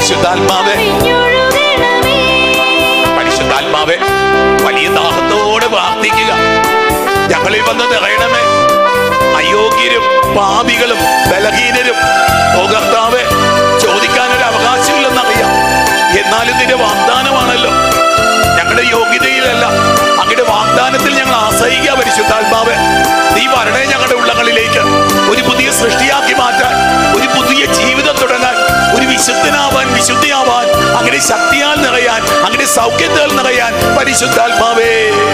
പരിശുദ്ധാത്മാവേ കവിഞ്ഞൊഴുകണമേ. പരിശുദ്ധാത്മാവേ വലിയ ദാഹത്തോടെ പ്രാർത്ഥിക്കുക ഞങ്ങളിൽ വന്ന് നിറയണമേ അയോഗ്യരും പാപികളും ബലഹീനരും ഓ കർത്താവേ ചോദിക്കാനൊരു അവകാശമില്ലെന്നറിയാം എന്നാലും നിന്റെ വാഗ്ദാനമാണല്ലോ ഞങ്ങളുടെ യോഗ്യതയിലല്ല അങ്ങയുടെ വാഗ്ദാനത്തിൽ ഞങ്ങൾ ആശ്രയിക്കുക പരിശുദ്ധാത്മാവേ നീ വരണേ ഞങ്ങളുടെ ഉള്ളങ്ങളിലേക്ക് ഒരു പുതിയ സൃഷ്ടിയാക്കി മാറ്റാൻ ഒരു പുതിയ ജീവിതം തുടങ്ങാൻ ഒരു വിശുദ്ധനാവാൻ വിശുദ്ധിയാവാൻ അങ്ങനെ ശക്തിയാൽ നിറയാൻ അങ്ങനെ സൗഖ്യത്താൽ നിറയാൻ പരിശുദ്ധാത്മാവേ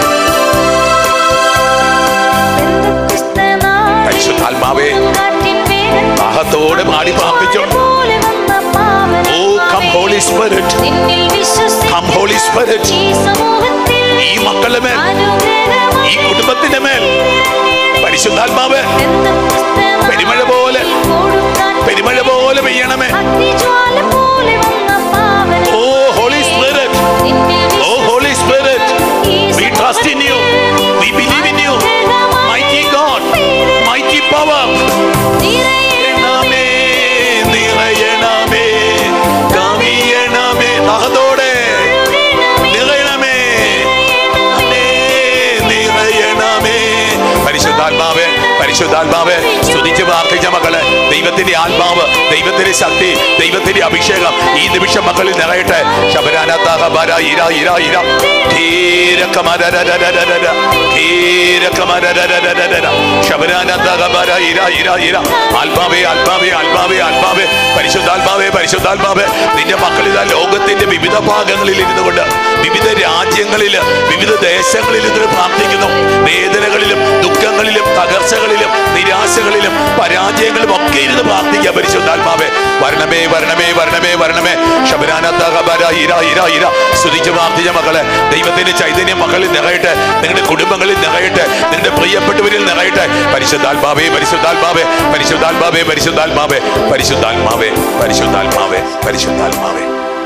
പെന്തക്കോസ്തനാളിൽ പരിശുദ്ധാത്മാവേ കാറ്റിൻ വേഗം ദാഹത്തോടെ പാടി പ്രാർത്ഥിച്ചോ പോലെ വന്ന പാവന ഓ കം ഹോളി സ്പിരിറ്റ് നിന്നിൽ വിശ്വസിച്ച് കം ഹോളി സ്പിരിറ്റ് ഈ സമൂഹത്തിൽ ഈ മക്കളുടെ മേൽ അനുഗ്രഹമായി ഈ കുടുംബത്തിന്റെ മേൽ പരിശുദ്ധാത്മാവ് പെന്തക്കോസ്തനാളിൽ പെരുമഴ പോലെ കൊടുക്കാൻ പെരുമഴ പോലെ പെയ്യണമേ അഗ്നിജ്വാല പോലെ വന്ന പാവന ഓ ഹോളി സ്പിരിറ്റ് നിന്നിൽ oh holy spirit we trust in you we believe in you mighty God mighty power നിറയണമേ നിറയണമേ കവിയണമേ ദാഹത്തോടെ നിറയണമേ അമ്മേ, നിറയണമേ പരിശുദ്ധാത്മാവേ പരിശുദ്ധാത്മാവേ സ്തുതിച്ച് പ്രാർത്ഥിച്ച മക്കളെ ദൈവത്തിന്റെ ആത്മാവ് ദൈവത്തിന്റെ ശക്തി ദൈവത്തിന്റെ അഭിഷേകം ഈ നിമിഷം മക്കളിൽ നിറയട്ടെ ശബരാനാത്താഹ ബര ഇര ഇര ഇര ധീരകമരരരരരര, ധീരകമരരരരരര, ശബരാനാത്താഹ ബര ഇര ഇര ഇര. ആത്മാവേ ആത്മാവേ ആത്മാവേ ആത്മാവേ പരിശുദ്ധാത്മാവേ പരിശുദ്ധാത്മാവേ നിന്റെ മക്കൾ ഇതാ ലോകത്തിന്റെ വിവിധ ഭാഗങ്ങളിൽ ഇരുന്നു കൊണ്ട് വിവിധ രാജ്യങ്ങളിൽ വിവിധ ദേശങ്ങളിൽ ഇതിന് പ്രാർത്ഥിക്കുന്നു വേദനകളിലും ദുഃഖങ്ങളിലും തകർച്ചകളിലും നിരാശകളിലും പരാജയങ്ങളും ഒക്കെ ഇരുന്ന് പ്രാർത്ഥിക്കുക പരിശുദ്ധാത്മാവേ വരണമേ വരണമേ വരണമേ വരണമേ ശബരാനത്തകബര ഇര ഇര ഇര സ്തുതിച്ച് പ്രാർത്ഥിച്ച മക്കളെ ദൈവത്തിന്റെ ചൈതന്യം മക്കളിൽ നിറയട്ടെ നിങ്ങളുടെ കുടുംബങ്ങളിൽ നിറയട്ടെ നിങ്ങളുടെ പ്രിയപ്പെട്ടവരിൽ നിറയട്ടെ പരിശുദ്ധാത്മാവേ പരിശുദ്ധാത്മാവേ പരിശുദ്ധാത്മാവേ പരിശുദ്ധാത്മാവേ പരിശുദ്ധാത്മാവേ പരിശുദ്ധാത്മാവേ പരിശുദ്ധാത്മാവേ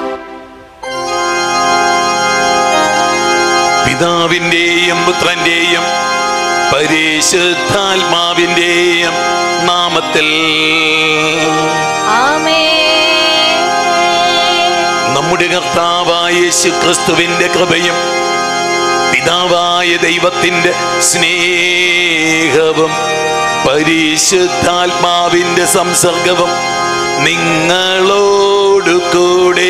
പിതാവിന്റെയും പുത്രന്റെയും പരിശുദ്ധാത്മാവിന്റെയും നാമത്തിൽ ആമേൻ നമ്മുടെ കർത്താവായ യേശു ക്രിസ്തുവിന്റെ കൃപയും പിതാവായ ദൈവത്തിന്റെ സ്നേഹവും പരിശുദ്ധാത്മാവിന്റെ സംസർഗവും നിങ്ങളോടു കൂടെ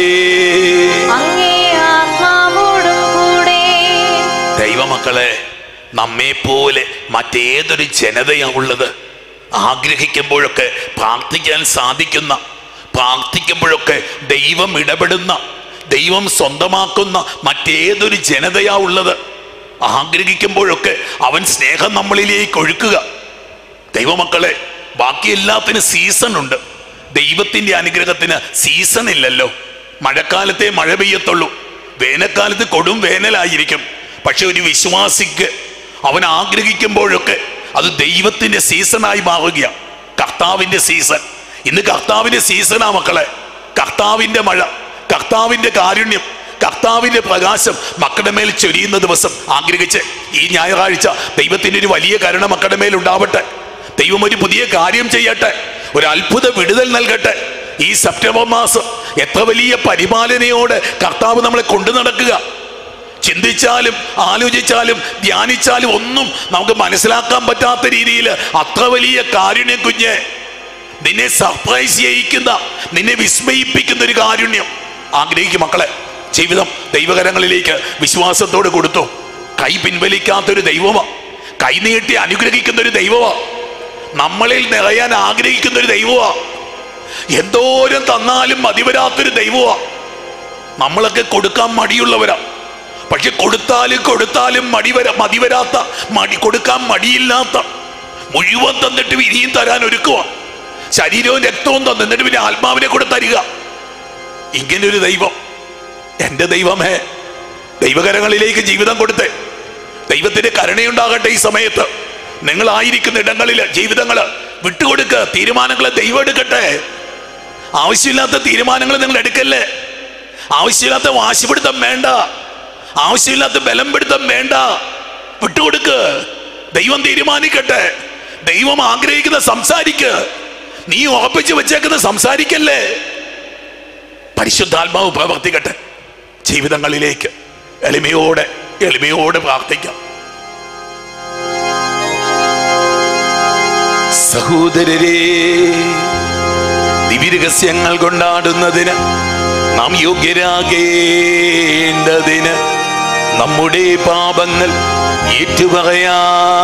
അങ്ങേ ആത്മാവോടും കൂടെ ദൈവമക്കളെ നമ്മെ പോലെ മറ്റേതൊരു ജനതയാണ് ഉള്ളത് ആഗ്രഹിക്കുമ്പോഴൊക്കെ പ്രാർത്ഥിക്കാൻ സാധിക്കുന്ന പ്രാർത്ഥിക്കുമ്പോഴൊക്കെ ദൈവം ഇടപെടുന്ന ദൈവം സ്വന്തമാക്കുന്ന മറ്റേതൊരു ജനതയാ ഉള്ളത് ആഗ്രഹിക്കുമ്പോഴൊക്കെ അവൻ സ്നേഹം നമ്മളിലേക്ക് ഒഴുക്കുക ദൈവമക്കളെ ബാക്കി എല്ലാത്തിനും സീസൺ ഉണ്ട് ദൈവത്തിന്റെ അനുഗ്രഹത്തിന് സീസൺ ഇല്ലല്ലോ മഴക്കാലത്തെ മഴ പെയ്യത്തുള്ളൂ വേനൽക്കാലത്ത് കൊടും വേനലായിരിക്കും പക്ഷെ ഒരു വിശ്വാസിക്ക് അവൻ ആഗ്രഹിക്കുമ്പോഴൊക്കെ അത് ദൈവത്തിന്റെ സീസണായി മാറുക കർത്താവിന്റെ സീസൺ ഇന്ന് കർത്താവിന്റെ സീസണാ മക്കളെ കർത്താവിന്റെ മഴ കർത്താവിന്റെ കാരുണ്യം കർത്താവിന്റെ പ്രകാശം മക്കളുടെ മേൽ ചൊരിയുന്ന ദിവസം ആഗ്രഹിച്ച് ഈ ഞായറാഴ്ച ദൈവത്തിന്റെ ഒരു വലിയ കരുണ മക്കളുടെ മേൽ ഉണ്ടാവട്ടെ ദൈവം ഒരു പുതിയ കാര്യം ചെയ്യട്ടെ ഒരു അത്ഭുത വിടുതൽ നൽകട്ടെ ഈ സെപ്റ്റംബർ മാസം എത്ര വലിയ പരിപാലനയോടെ കർത്താവ് നമ്മളെ കൊണ്ടു നടക്കുക ചിന്തിച്ചാലും ആലോചിച്ചാലും ധ്യാനിച്ചാലും ഒന്നും നമുക്ക് മനസ്സിലാക്കാൻ പറ്റാത്ത രീതിയിൽ അത്ര വലിയ കാരുണ്യം കുഞ്ഞ് നിന്നെ സർപ്രൈസ് ചെയ്യിക്കുന്ന നിന്നെ വിസ്മയിപ്പിക്കുന്ന ഒരു കാരുണ്യം ആഗ്രഹിക്കും മക്കളെ ജീവിതം ദൈവകരങ്ങളിലേക്ക് വിശ്വാസത്തോട് കൊടുത്തു കൈ പിൻവലിക്കാത്തൊരു ദൈവമാ കൈ നീട്ടി അനുഗ്രഹിക്കുന്ന ഒരു ദൈവമാ നമ്മളിൽ നിറയാൻ ആഗ്രഹിക്കുന്ന ഒരു ദൈവമാ എന്തോരം തന്നാലും മതിവരാത്തൊരു ദൈവമാ നമ്മളൊക്കെ കൊടുക്കാൻ മടിയുള്ളവരാ പക്ഷെ കൊടുത്താലും കൊടുത്താലും മടിവര മതിവരാത്ത മടി കൊടുക്കാൻ മടിയില്ലാത്ത മുഴുവൻ തന്നിട്ട് ഇനിയും തരാൻ ഒരുക്കുക ശരീരവും രക്തവും തന്നിട്ട് പിന്നെ ആത്മാവിനെ കൂടെ തരിക ഇങ്ങനൊരു ദൈവം എൻ്റെ ദൈവമേ ദൈവകരങ്ങളിലേക്ക് ജീവിതം കൊടുത്തേ ദൈവത്തിന്റെ കരുണയുണ്ടാകട്ടെ ഈ സമയത്ത് നിങ്ങളായിരിക്കുന്ന ഇടങ്ങളിൽ ജീവിതങ്ങൾ വിട്ടുകൊടുക്കുക തീരുമാനങ്ങളെ ദൈവം എടുക്കട്ടെ ആവശ്യമില്ലാത്ത തീരുമാനങ്ങൾ നിങ്ങൾ എടുക്കല്ലേ ആവശ്യമില്ലാത്ത വാശിപിടുത്തം വേണ്ട ആവശ്യമില്ലാത്ത ബലം പിടുത്തം വേണ്ട വിട്ടുകൊടുക്ക് ദൈവം തീരുമാനിക്കട്ടെ ദൈവം ആഗ്രഹിക്കുന്ന സംസാരിക്ക് നീ ഉറപ്പിച്ച് വെച്ചേക്കുന്ന സംസാരിക്കല്ലേ പരിശുദ്ധാത്മാവ് പ്രവർത്തിക്കട്ടെ ജീവിതങ്ങളിലേക്ക് എളിമയോടെ എളിമയോടെ പ്രാർത്ഥിക്കാം സഹോദരരെ ദിവ്യരഹസ്യങ്ങൾ കൊണ്ടാടുന്നതിന് നാം യോഗ്യരാകേണ്ടതിന് നമ്മുടെ പാപങ്ങൾ ഏറ്റുപറയാ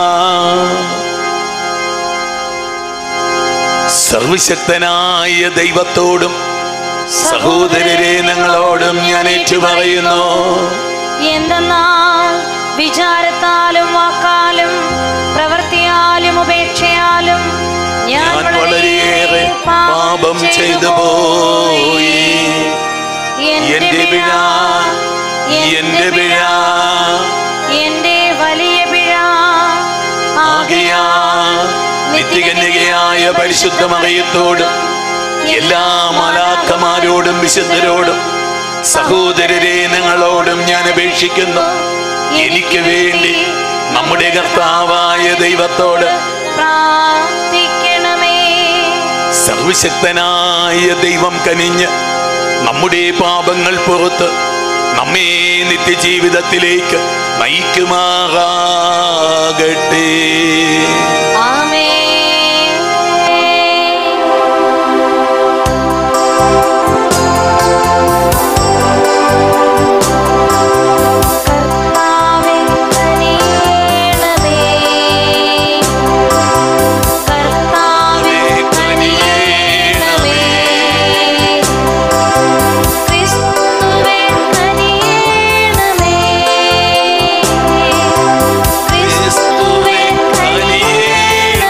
സർവശക്തനായ ദൈവത്തോടും സഹോദരരെ ഞങ്ങളോടും ഞാൻ ഏറ്റുപറയുന്നു എന്തെന്നാൽ വിചാരത്താലും വാക്കാലും പ്രവൃത്തിയാലും ഉപേക്ഷയാലും ഞാൻ ഞാൻ വളരെയേറെ പാപം ചെയ്തു പോയി എന്റെ പിഴ എന്റെ പിഴ എന്റെ വലിയ പിഴ ആകയാ നിത്യകന്യകയായ പരിശുദ്ധ മറിയത്തോടും എല്ലാ മാലാക്കമാരോടും വിശുദ്ധരോടും സഹോദരരെ ഞങ്ങളോടും ഞാൻ അപേക്ഷിക്കുന്നു എനിക്ക് വേണ്ടി നമ്മുടെ കർത്താവായ ദൈവത്തോട് പ്രാർത്ഥിക്കണമേ സർവശക്തനായ ദൈവം കനിഞ്ഞ് നമ്മുടെ പാപങ്ങൾ പുറത്ത് നമ്മെ നിത്യജീവിതത്തിലേക്ക് നയിക്കുമാറാകട്ടെ ആമേൻ കർത്താവേ കനിയണമേ കർത്താവേ കനിയണമേ ക്രിസ്തുവേ കനിയണമേ ക്രിസ്തുവേ കനിയണമേ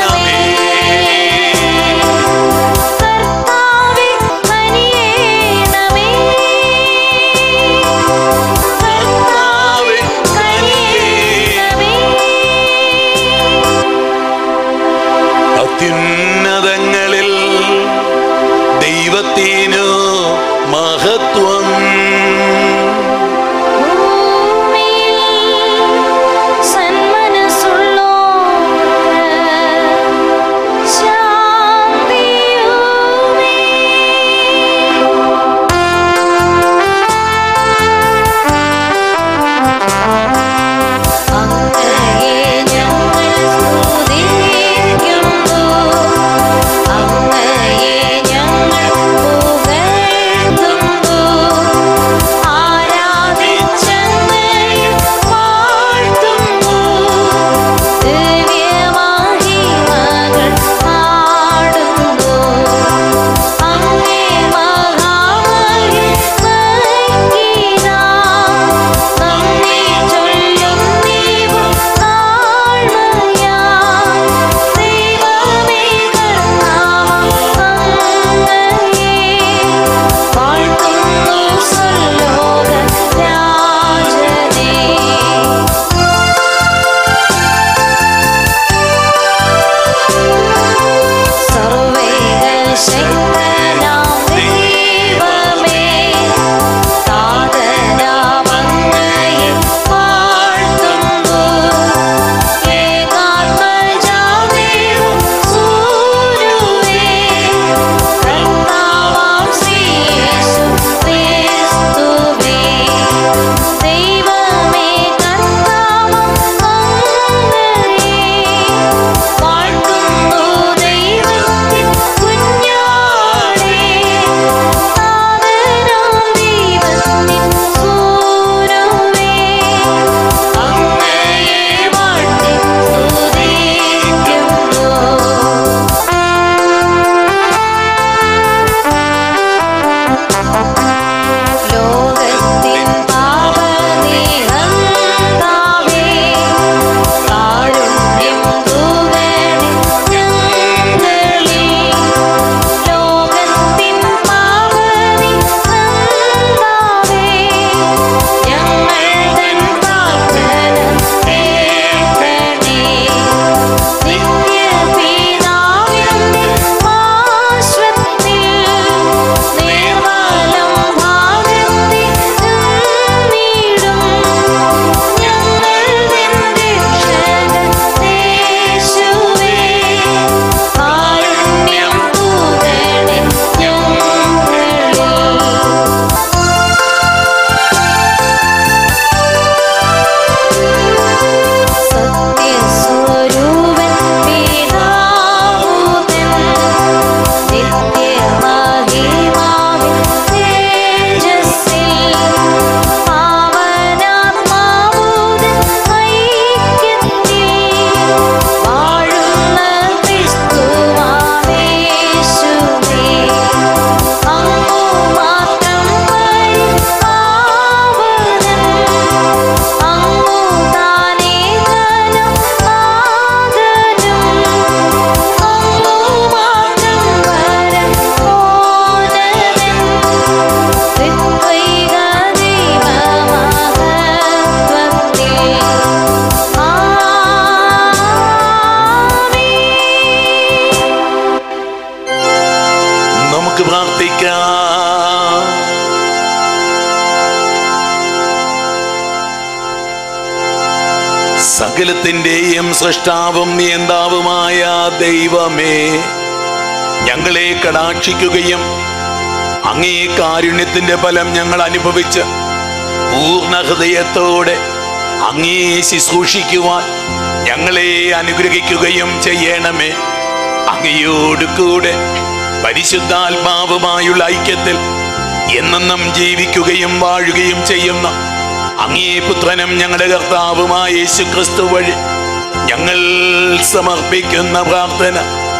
സകലത്തിൻ്റെയും സൃഷ്ടാവും നിയന്താവുമായ ദൈവമേ ഞങ്ങളെ കടാക്ഷിക്കുകയും അങ്ങേ കാരുണ്യത്തിന്റെ ഫലം ഞങ്ങൾ അനുഭവിച്ച് പൂർണ്ണ ഹൃദയത്തോടെ അങ്ങേ ശുശ്രൂഷിക്കുവാൻ ഞങ്ങളെ അനുഗ്രഹിക്കുകയും ചെയ്യണമേ അങ്ങയോട് കൂടെ പരിശുദ്ധാത്മാവുമായുള്ള ഐക്യത്തിൽ എന്നെന്നും ജീവിക്കുകയും വാഴുകയും ചെയ്യുന്ന അങ്ങേ പുത്രനും ഞങ്ങളുടെ കർത്താവുമായ യേശു ക്രിസ്തു വഴി ഞങ്ങൾ സമർപ്പിക്കുന്ന പ്രാർത്ഥന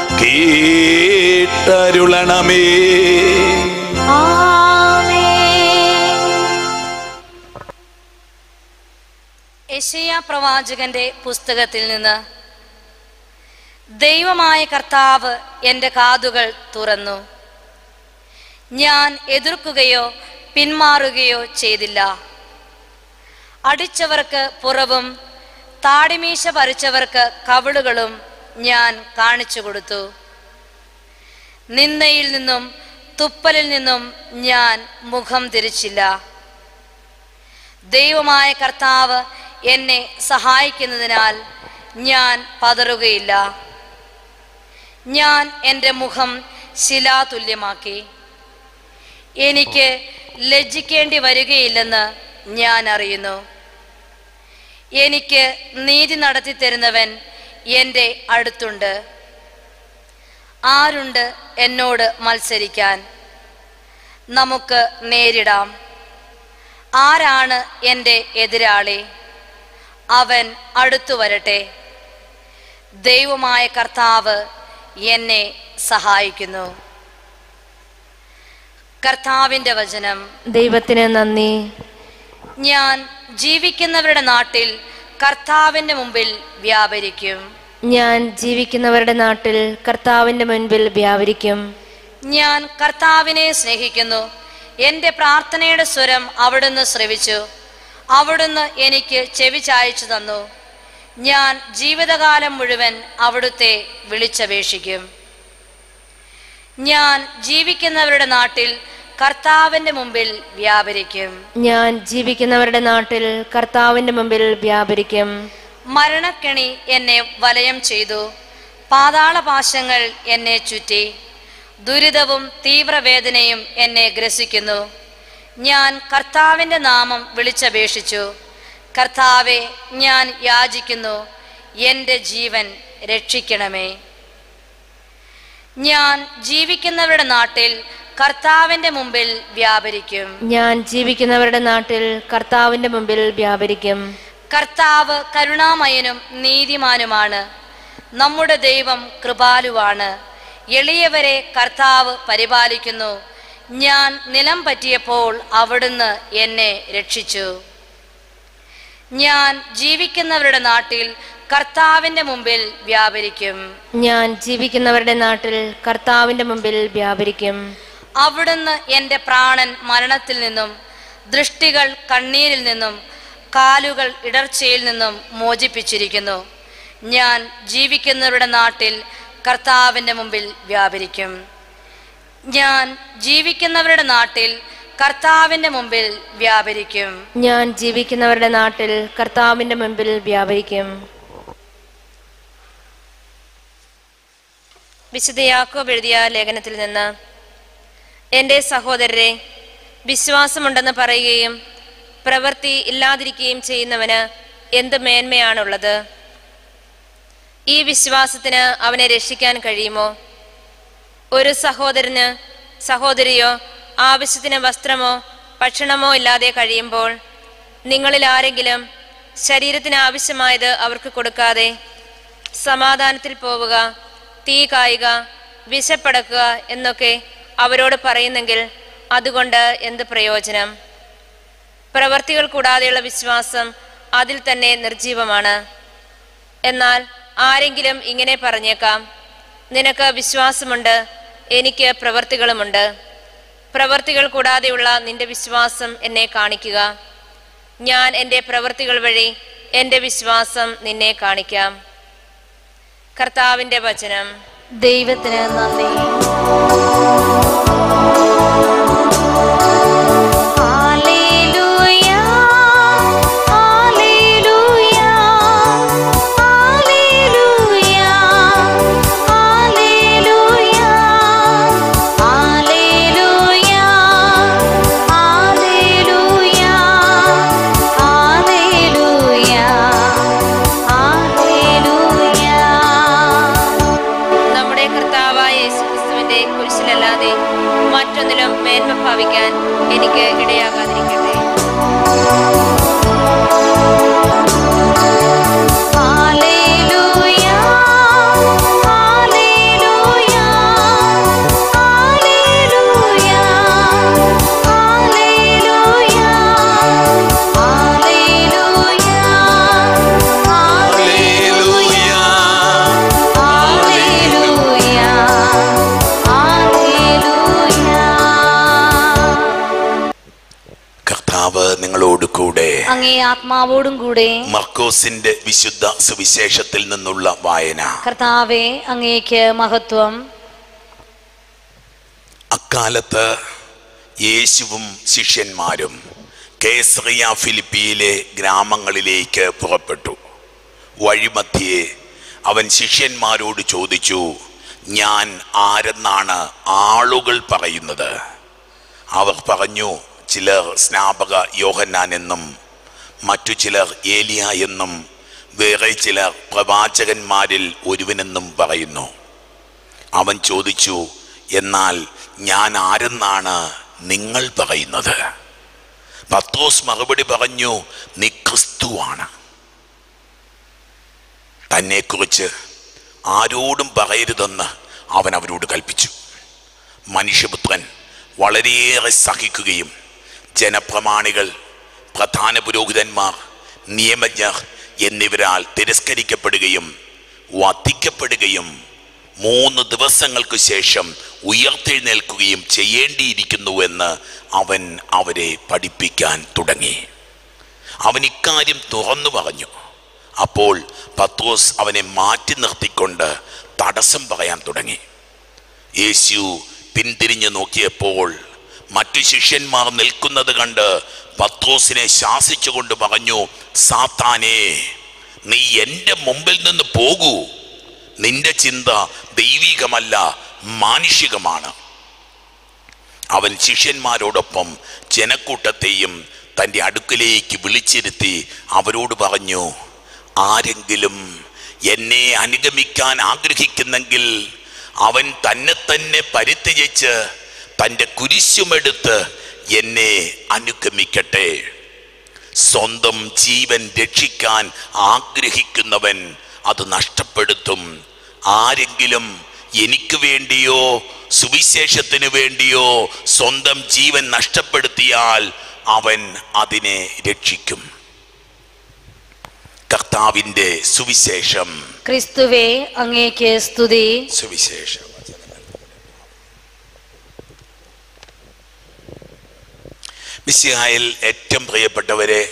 കേട്ടരുളണമേ ആമേൻ യശയ പ്രവാചകന്റെ പുസ്തകത്തിൽ നിന്ന് ദൈവമായ കർത്താവ് എൻ്റെ കാതുകൾ തുറന്നു ഞാൻ എതിർക്കുകയോ പിന്മാറുകയോ ചെയ്തില്ല അടിച്ചവർക്ക് പുറവും താടിമീശ പറിച്ചവർക്ക് കവിളുകളും ഞാൻ കാണിച്ചു കൊടുത്തു നിന്ദയിൽ നിന്നും തുപ്പലിൽ നിന്നും ഞാൻ മുഖം തിരിച്ചില്ല ദൈവമായ കർത്താവ് എന്നെ സഹായിക്കുന്നതിനാൽ ഞാൻ പതറുകയില്ല ഞാൻ എൻ്റെ മുഖം ശിലാതുല്യമാക്കി എനിക്ക് ലജ്ജിക്കേണ്ടി വരികയില്ലെന്ന് ഞാൻ അറിയുന്നു എനിക്ക് നീതി നടത്തി തരുന്നവൻ എൻ്റെ അടുത്തുണ്ട് ആരുണ്ട് എന്നോട് മത്സരിക്കാൻ നമുക്ക് നേരിടാം ആരാണ് എൻ്റെ എതിരാളി അവൻ അടുത്തു വരട്ടെ ദൈവമായ കർത്താവ് എന്നെ സഹായിക്കുന്നു കർത്താവിൻ്റെ വചനം ദൈവത്തിന് നന്ദി ഞാൻ ജീവിക്കുന്നവരുടെ നാട്ടിൽ കർത്താവിൻ്റെ മുമ്പിൽ വ്യാപരിക്കും ഞാൻ ജീവിക്കുന്നവരുടെ നാട്ടിൽ കർത്താവിന്റെ മുൻപിൽ വ്യാപരിക്കും ഞാൻ കർത്താവിനെ സ്നേഹിക്കുന്നു എൻ്റെ പ്രാർത്ഥനയുടെ സ്വരം അവിടുന്ന് ശ്രവിച്ചു അവിടുന്ന് എനിക്ക് ചെവി ചായച്ചു തന്നു ഞാൻ ജീവിതകാലം മുഴുവൻ അവിടുത്തെ വിളിച്ചപേക്ഷിക്കും ഞാൻ ജീവിക്കുന്നവരുടെ നാട്ടിൽ കർത്താവിൻ്റെ മുമ്പിൽ വ്യാപരിക്കും ഞാൻ ജീവിക്കുന്നവരുടെ നാട്ടിൽ കർത്താവിന്റെ മുമ്പിൽ വ്യാപരിക്കും മരണക്കെണി എന്നെ വലയം ചെയ്തു പാതാളപാശങ്ങൾ എന്നെ ചുറ്റി ദുരിതവും തീവ്രവേദനയും എന്നെ ഗ്രസിക്കുന്നു ഞാൻ കർത്താവിൻ്റെ നാമം വിളിച്ചപേക്ഷിച്ചു കർത്താവെ ഞാൻ യാചിക്കുന്നു എൻ്റെ ജീവൻ രക്ഷിക്കണമേ ഞാൻ ജീവിക്കുന്നവരുടെ നാട്ടിൽ കർത്താവിൻ്റെ മുമ്പിൽ വ്യാപരിക്കും ഞാൻ ജീവിക്കുന്നവരുടെ നാട്ടിൽ കർത്താവിന്റെ മുമ്പിൽ വ്യാപരിക്കും കർത്താവ് കരുണാമയനും നീതിമാനുമാണ് നമ്മുടെ ദൈവം കൃപാലുവാണ് എളിയവരെ കർത്താവ് പരിപാലിക്കുന്നു ഞാൻ നിലം പറ്റിയപ്പോൾ അവിടുന്ന് എന്നെ രക്ഷിച്ചു ഞാൻ ജീവിക്കുന്നവരുടെ നാട്ടിൽ കർത്താവിൻ്റെ മുമ്പിൽ വ്യാപരിക്കും ഞാൻ ജീവിക്കുന്നവരുടെ നാട്ടിൽ കർത്താവിന്റെ മുമ്പിൽ വ്യാപരിക്കും അവിടുന്ന് എൻ്റെ പ്രാണൻ മരണത്തിൽ നിന്നും ദൃഷ്ടികൾ കണ്ണീരിൽ നിന്നും കാലുകൾ ഇടർച്ചയിൽ നിന്നും മോചിപ്പിച്ചിരിക്കുന്നു ഞാൻ ജീവിക്കുന്നവരുടെ നാട്ടിൽ കർത്താവിൻ്റെ മുമ്പിൽ വ്യാപരിക്കും ഞാൻ ജീവിക്കുന്നവരുടെ നാട്ടിൽ കർത്താവിൻ്റെ മുമ്പിൽ വ്യാപരിക്കും ഞാൻ ജീവിക്കുന്നവരുടെ നാട്ടിൽ കർത്താവിന്റെ മുമ്പിൽ വ്യാപരിക്കും വിശുദ്ധ യാക്കോബ് എഴുതിയ ലേഖനത്തിൽ നിന്ന് എൻ്റെ സഹോദരരെ വിശ്വാസമുണ്ടെന്ന് പറയുകയും പ്രവൃത്തി ഇല്ലാതിരിക്കുകയും ചെയ്യുന്നവന് എന്ത് മേന്മയാണുള്ളത് ഈ വിശ്വാസത്തിന് അവനെ രക്ഷിക്കാൻ കഴിയുമോ ഒരു സഹോദരന് സഹോദരിയോ ആവശ്യത്തിന് വസ്ത്രമോ ഭക്ഷണമോ ഇല്ലാതെ കഴിയുമ്പോൾ നിങ്ങളിൽ ആരെങ്കിലും ശരീരത്തിന് ആവശ്യമായത് അവർക്ക് കൊടുക്കാതെ സമാധാനത്തിൽ പോവുക തീ കായുക വിശപ്പടക്കുക എന്നൊക്കെ അവരോട് പറയുന്നെങ്കിൽ അതുകൊണ്ട് എന്ത് പ്രയോജനം പ്രവർത്തികൾ കൂടാതെയുള്ള വിശ്വാസം അതിൽ തന്നെ നിർജീവമാണ് എന്നാൽ ആരെങ്കിലും ഇങ്ങനെ പറഞ്ഞേക്കാം നിനക്ക് വിശ്വാസമുണ്ട് എനിക്ക് പ്രവർത്തികളുമുണ്ട് പ്രവർത്തികൾ കൂടാതെയുള്ള നിന്റെ വിശ്വാസം എന്നെ കാണിക്കുക ഞാൻ എൻ്റെ പ്രവർത്തികൾ വഴി എൻ്റെ വിശ്വാസം നിന്നെ കാണിക്കാം കർത്താവിൻ്റെ വചനം ദൈവത്തിന് നന്ദി ഹല്ലേലൂയ ഹല്ലേലൂയ എനിക്ക് ഇടയാകാതിരിക്കട്ടെ hallelujah hallelujah hallelujah hallelujah hallelujah hallelujah hallelujah hallelujah കർത്താവ് നിങ്ങളോട് കൂടെ അങ്ങേ ആത്മാവോടും കൂടെ മർക്കോസിന്റെ വിശുദ്ധ സുവിശേഷത്തിൽ നിന്നുള്ള വായന കർത്താവെ അങ്ങേക്ക് മഹത്വം അക്കാലത്ത് യേശുവും ശിഷ്യന്മാരും കേസറിയ ഫിലിപ്പിയിലെ ഗ്രാമങ്ങളിലേക്ക് പുറപ്പെട്ടു വഴിമധ്യേ അവൻ ശിഷ്യന്മാരോട് ചോദിച്ചു ഞാൻ ആരെന്നാണ് ആളുകൾ പറയുന്നത് അവർ പറഞ്ഞു ചിലർ സ്നാപക യോഹന്നാൻ എന്നും മറ്റു ചിലർ ഏലിയ എന്നും വേറെ ചിലർ പ്രവാചകന്മാരിൽ ഒരുവനെന്നും പറയുന്നു അവൻ ചോദിച്ചു എന്നാൽ ഞാൻ ആരെന്നാണ് നിങ്ങൾ പറയുന്നത് പത്രോസ് മറുപടി പറഞ്ഞു നീ ക്രിസ്തുവാണ് തന്നെക്കുറിച്ച് ആരോടും പറയരുതെന്ന് അവൻ അവരോട് കൽപ്പിച്ചു മനുഷ്യപുത്രൻ വളരെയേറെ സഹിക്കുകയും ജനപ്രമാണികൾ പ്രധാന പുരോഹിതന്മാർ നിയമജ്ഞർ എന്നിവരാൽ തിരസ്കരിക്കപ്പെടുകയും വധിക്കപ്പെടുകയും മൂന്ന് ദിവസങ്ങൾക്ക് ശേഷം ഉയർത്തെഴുന്നേൽക്കുകയും ചെയ്യേണ്ടിയിരിക്കുന്നുവെന്ന് അവൻ അവരെ പഠിപ്പിക്കാൻ തുടങ്ങി അവൻ ഇക്കാര്യം തുറന്നു പറഞ്ഞു അപ്പോൾ പത്രോസ് അവനെ മാറ്റി നിർത്തിക്കൊണ്ട് തടസ്സം പറയാൻ തുടങ്ങി യേശു പിന്തിരിഞ്ഞു നോക്കിയപ്പോൾ മറ്റു ശിഷ്യന്മാർ നിൽക്കുന്നത് കണ്ട് പത്രോസിനെ ശാസിച്ചുകൊണ്ട് പറഞ്ഞു സാത്താനേ നീ എൻ്റെ മുമ്പിൽ നിന്ന് പോകൂ നിന്റെ ചിന്ത ദൈവികമല്ല മാനുഷികമാണ് അവൻ ശിഷ്യന്മാരോടൊപ്പം ജനക്കൂട്ടത്തെയും തൻ്റെ അടുക്കിലേക്ക് വിളിച്ചിരുത്തി അവരോട് പറഞ്ഞു ആരെങ്കിലും എന്നെ അനുഗമിക്കാൻ ആഗ്രഹിക്കുന്നെങ്കിൽ അവൻ തന്നെ തന്നെ പരിത്യജിച്ച് തൻ്റെ കുരിശുമെടുത്ത് എന്നെ അനുഗമിക്കട്ടെ സ്വന്തം ജീവൻ രക്ഷിക്കാൻ ആഗ്രഹിക്കുന്നവൻ അത് നഷ്ടപ്പെടുത്തും ആരെങ്കിലും എനിക്ക് വേണ്ടിയോ സുവിശേഷത്തിന് വേണ്ടിയോ സ്വന്തം ജീവൻ നഷ്ടപ്പെടുത്തിയാൽ അവൻ അതിനെ രക്ഷിക്കും കർത്താവിൻ്റെ സുവിശേഷം ക്രിസ്തുവേ അങ്ങേക്ക് സ്തുതി സുവിശേഷം മിസ്സിഹായിൽ ഏറ്റവും പ്രിയപ്പെട്ടവരെ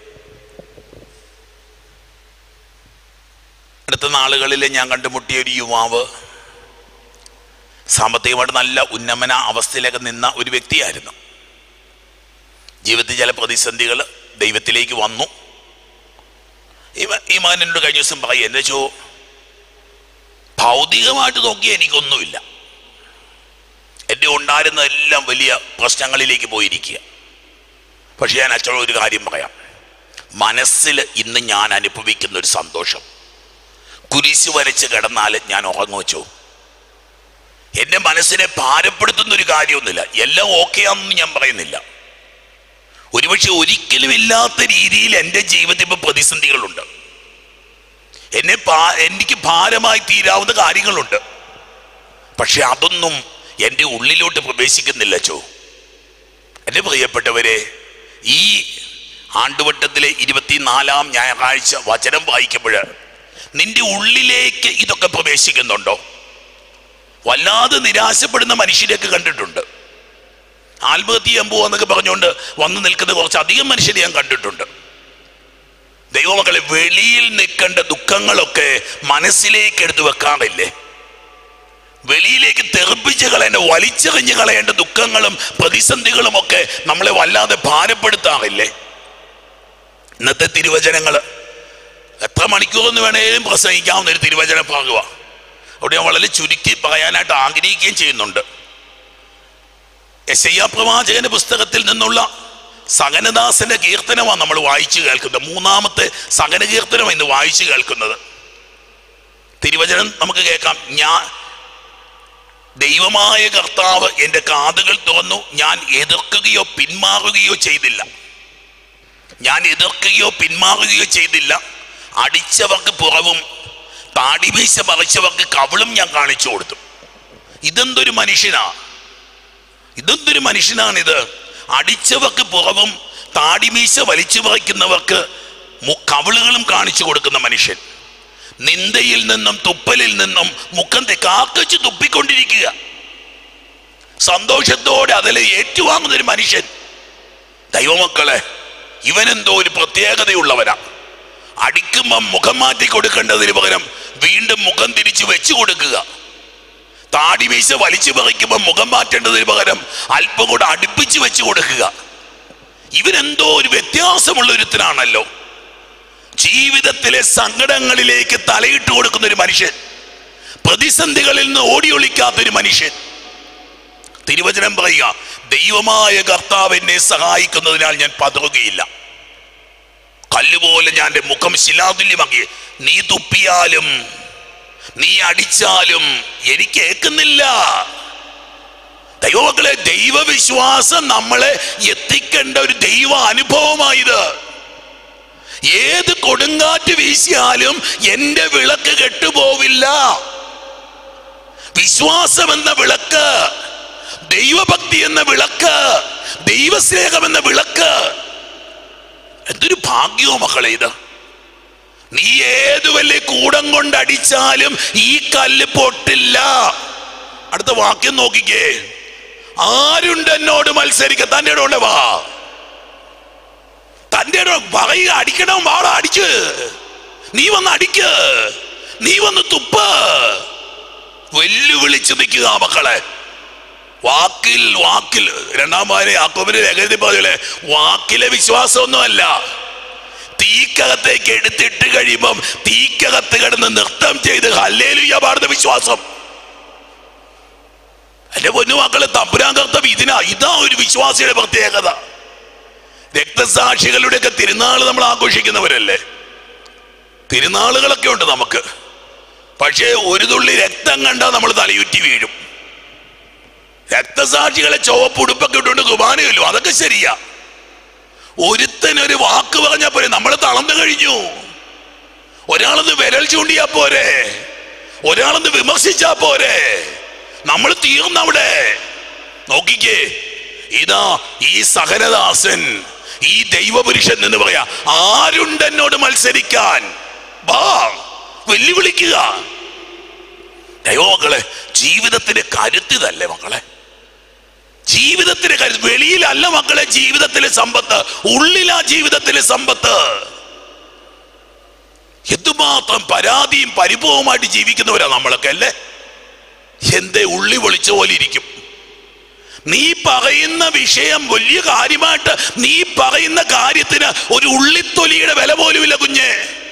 അടുത്ത നാളുകളിൽ ഞാൻ കണ്ടുമുട്ടിയ ഒരു യുവാവ് സാമ്പത്തികമായിട്ട് നല്ല ഉന്നമന അവസ്ഥയിലൊക്കെ നിന്ന ഒരു വ്യക്തിയായിരുന്നു ജീവിതത്തിൽ ചില പ്രതിസന്ധികൾ ദൈവത്തിലേക്ക് വന്നു ഈ മ- ഈ മകൻ എന്നോട് കഴിഞ്ഞ ദിവസം പറയും എന്നെ ചോ ഭൗതികമായിട്ട് നോക്കിയാൽ എനിക്കൊന്നുമില്ല എൻ്റെ ഉണ്ടായിരുന്ന എല്ലാം വലിയ പ്രശ്നങ്ങളിലേക്ക് പോയിരിക്കുക പക്ഷെ ഞാൻ അച്ഛനോട് ഒരു കാര്യം പറയാം മനസ്സിൽ ഇന്ന് ഞാൻ അനുഭവിക്കുന്ന ഒരു സന്തോഷം കുരിശ് വരച്ച് കിടന്നാൽ ഞാൻ ഉറങ്ങു വെച്ചു എൻ്റെ മനസ്സിനെ ഭാരപ്പെടുത്തുന്ന ഒരു കാര്യമൊന്നുമില്ല എല്ലാം ഓക്കെ ആണെന്ന് ഞാൻ പറയുന്നില്ല ഒരുപക്ഷെ ഒരിക്കലും ഇല്ലാത്ത രീതിയിൽ എൻ്റെ ജീവിതത്തിൽ ഇപ്പൊ പ്രതിസന്ധികളുണ്ട് എന്നെ ഭാ- എനിക്ക് ഭാരമായി തീരാവുന്ന കാര്യങ്ങളുണ്ട് പക്ഷെ അതൊന്നും എൻ്റെ ഉള്ളിലോട്ട് പ്രവേശിക്കുന്നില്ല ചോ എൻ്റെ പ്രിയപ്പെട്ടവരെ ഈ ആണ്ടുവട്ടത്തിലെ ഇരുപത്തിനാലാം ഞായറാഴ്ച വചനം വായിക്കുമ്പോൾ നിന്റെ ഉള്ളിലേക്ക് ഇതൊക്കെ പ്രവേശിക്കുന്നുണ്ടോ വല്ലാതെ നിരാശപ്പെടുന്ന മനുഷ്യരെയൊക്കെ കണ്ടിട്ടുണ്ട് ആത്മഹത്യ ചെയ്യാൻ പോവാന്നൊക്കെ പറഞ്ഞുകൊണ്ട് വന്നു നിൽക്കുന്ന കുറച്ച് അധികം മനുഷ്യരെ ഞാൻ കണ്ടിട്ടുണ്ട് ദൈവമക്കളെ വെളിയിൽ നിൽക്കേണ്ട ദുഃഖങ്ങളൊക്കെ മനസ്സിലേക്ക് എടുത്തു വെക്കാറില്ലേ വെളിയിലേക്ക് തെറിപ്പിച്ച് കളയേണ്ട വലിച്ചെറിഞ്ഞ് കളയേണ്ട ദുഃഖങ്ങളും പ്രതിസന്ധികളും ഒക്കെ നമ്മളെ വല്ലാതെ ഭാരപ്പെടുത്താറില്ലേ ഇന്നത്തെ തിരുവചനങ്ങൾ എത്ര മണിക്കൂറെന്ന് വേണേലും പ്രസംഗിക്കാവുന്ന ഒരു തിരുവചന ഭാഗമാണ് അവിടെ ഞാൻ വളരെ ചുരുക്കി പറയാനായിട്ട് ആഗ്രഹിക്കുകയും ചെയ്യുന്നുണ്ട് യശയ്യ പ്രവാചകന്റെ പുസ്തകത്തിൽ നിന്നുള്ള സകനദാസന്റെ കീർത്തനമാണ് നമ്മൾ വായിച്ചു കേൾക്കുന്നത് മൂന്നാമത്തെ സകന കീർത്തനം ഇന്ന് വായിച്ചു കേൾക്കുന്നത് തിരുവചനം നമുക്ക് കേൾക്കാം ഞാൻ ദൈവമായ കർത്താവ് എൻ്റെ കാതുകൾ തുറന്നു ഞാൻ എതിർക്കുകയോ പിന്മാറുകയോ ചെയ്തില്ല ഞാൻ എതിർക്കുകയോ പിന്മാറുകയോ ചെയ്തില്ല അടിച്ചവർക്ക് പുറവും താടിമീശ പറിച്ചവർക്ക് കവിളും ഞാൻ കാണിച്ചു കൊടുത്തു ഇതെന്തൊരു മനുഷ്യനാ ഇതെന്തൊരു മനുഷ്യനാണിത് അടിച്ചവർക്ക് പുറവും താടിമീശ വലിച്ചു പറിക്കുന്നവർക്ക് മു- കവിളുകളും കാണിച്ചു കൊടുക്കുന്ന മനുഷ്യൻ നിന്ദയിൽ നിന്നും തുപ്പലിൽ നിന്നും മുഖം തെ- കാക്കച്ച് തുപ്പിക്കൊണ്ടിരിക്കുക സന്തോഷത്തോടെ അതിലെ ഏറ്റുവാങ്ങുന്ന ഒരു മനുഷ്യൻ ദൈവമക്കളെ ഇവനെന്തോ ഒരു പ്രത്യേകതയുള്ളവനാ അടിക്കുമ്പം മുഖം മാറ്റി കൊടുക്കേണ്ടതിന് പകരം വീണ്ടും മുഖം തിരിച്ചു വെച്ചു കൊടുക്കുക താടി വീശ വലിച്ചു പറിക്കുമ്പോൾ മുഖം മാറ്റേണ്ടതിന് പകരം അല്പം കൂടെ അടുപ്പിച്ച് വെച്ചു കൊടുക്കുക ഇവനെന്തോ ഒരു വ്യത്യാസമുള്ള ഒരുത്തനാണല്ലോ ജീവിതത്തിലെ സങ്കടങ്ങളിലേക്ക് തലയിട്ട് കൊടുക്കുന്ന ഒരു മനുഷ്യൻ പ്രതിസന്ധികളിൽ നിന്ന് ഓടിയൊളിക്കാത്ത ഒരു മനുഷ്യൻ തിരുവചനം പറയുക ദൈവമായ കർത്താവ് എന്നെ സഹായിക്കുന്നതിനാൽ ഞാൻ പതറുകയില്ല കല്ലുപോലെ ഞാൻ എൻ്റെ മുഖം ശിലാതുല്യമാക്കി നീ തുപ്പിയാലും നീ അടിച്ചാലും എനിക്ക് ഏക്കുന്നില്ല ദൈവമക്കളെ ദൈവവിശ്വാസം നമ്മളെ എത്തിക്കേണ്ട ഒരു ദൈവ അനുഭവമായത് ഏത് കൊടുങ്കാറ്റ് വീശിയാലും എന്റെ വിളക്ക് കെട്ടുപോവില്ല വിശ്വാസം എന്ന വിളക്ക് ദൈവഭക്തി എന്ന വിളക്ക് ദൈവസ്നേഹം എന്ന വിളക്ക് എന്തൊരു ഭാഗ്യവും മക്കളെ ഇത് നീ ഏത് വലിയ കൂടം കൊണ്ട് അടിച്ചാലും ഈ കല്ല് പൊട്ടില്ല അടുത്ത വാക്യം നോക്കിക്കേ ആരുണ്ട് എന്നോട് മത്സരിക്ക തന്റെ ഇടോണ്ട് വാ തന്റെ ഇടം പറയുക അടിക്കണം വാട അടിക്ക് നീ വന്ന് അടിക്ക് നീ വന്ന് തുപ്പ് വെല്ലുവിളിച്ച് നിൽക്കുക മക്കളെ വാക്കിൽ വാക്കിൽ രണ്ടാം വായന യാക്കോബിന്റെ രഹസ്യ പോലെ വാക്കിലെ വിശ്വാസമൊന്നുമല്ല തീക്കകത്തേക്ക് എടുത്തിട്ട് കഴിയുമ്പം തീക്കകത്ത് കിടന്ന് നൃത്തം ചെയ്ത് ഹല്ലേലുയ്യ പാടുന്ന വിശ്വാസം എന്റെ പൊന്നു മക്കളെ തമ്പുരാൻ കർത്തം ഇതിനാ ഇതാ ഒരു വിശ്വാസിയുടെ പ്രത്യേകത രക്തസാക്ഷികളുടെ ഒക്കെ തിരുനാൾ നമ്മൾ ആഘോഷിക്കുന്നവരല്ലേ തിരുനാളുകളൊക്കെ ഉണ്ട് നമുക്ക് പക്ഷേ ഒരു തുള്ളി രക്തം കണ്ടാൽ നമ്മൾ തലയുറ്റി വീഴും രക്തസാക്ഷികളെ ചുവപ്പ് ഉടുപ്പൊക്കെ ഇട്ടുകൊണ്ട് കുർബാനയല്ലോ അതൊക്കെ ശരിയാ ഒരുത്തൻ ഒരു വാക്ക് പറഞ്ഞാ പോരെ നമ്മൾ തളർന്നു കഴിഞ്ഞു ഒരാളൊന്ന് വിരൽ ചൂണ്ടിയാ പോരെ ഒരാളൊന്ന് വിമർശിച്ചാ പോരെ നമ്മൾ തീർന്നവിടെ നോക്കിക്കേ ഇതാ ഈ സഹനദാസൻ ഈ ദൈവപുരുഷൻ എന്ന് പറയാ ആരുണ്ട് എന്നോട് മത്സരിക്കാൻ വാ വെല്ലുവിളിക്കുക ദൈവമക്കളെ ജീവിതത്തിന്റെ കരുത്തിതല്ലേ മക്കളെ ജീവിതത്തിന്റെ കരുത്ത് വെളിയിലല്ല മക്കളെ ജീവിതത്തിലെ സമ്പത്ത് ഉള്ളിലാ ജീവിതത്തിലെ സമ്പത്ത് എന്തുമാത്രം പരാതിയും പരിഭവമായിട്ട് ജീവിക്കുന്നവരാ നമ്മളൊക്കെ അല്ലേ എന്തേ ഉള്ളി പൊളിച്ച പോലെ ഇരിക്കും നീ പറയുന്ന വിഷയം വലിയ കാര്യമായിട്ട് നീ പറയുന്ന കാര്യത്തിന് ഒരു ഉള്ളിത്തൊലിയുടെ വില പോലുമില്ല കുഞ്ഞെ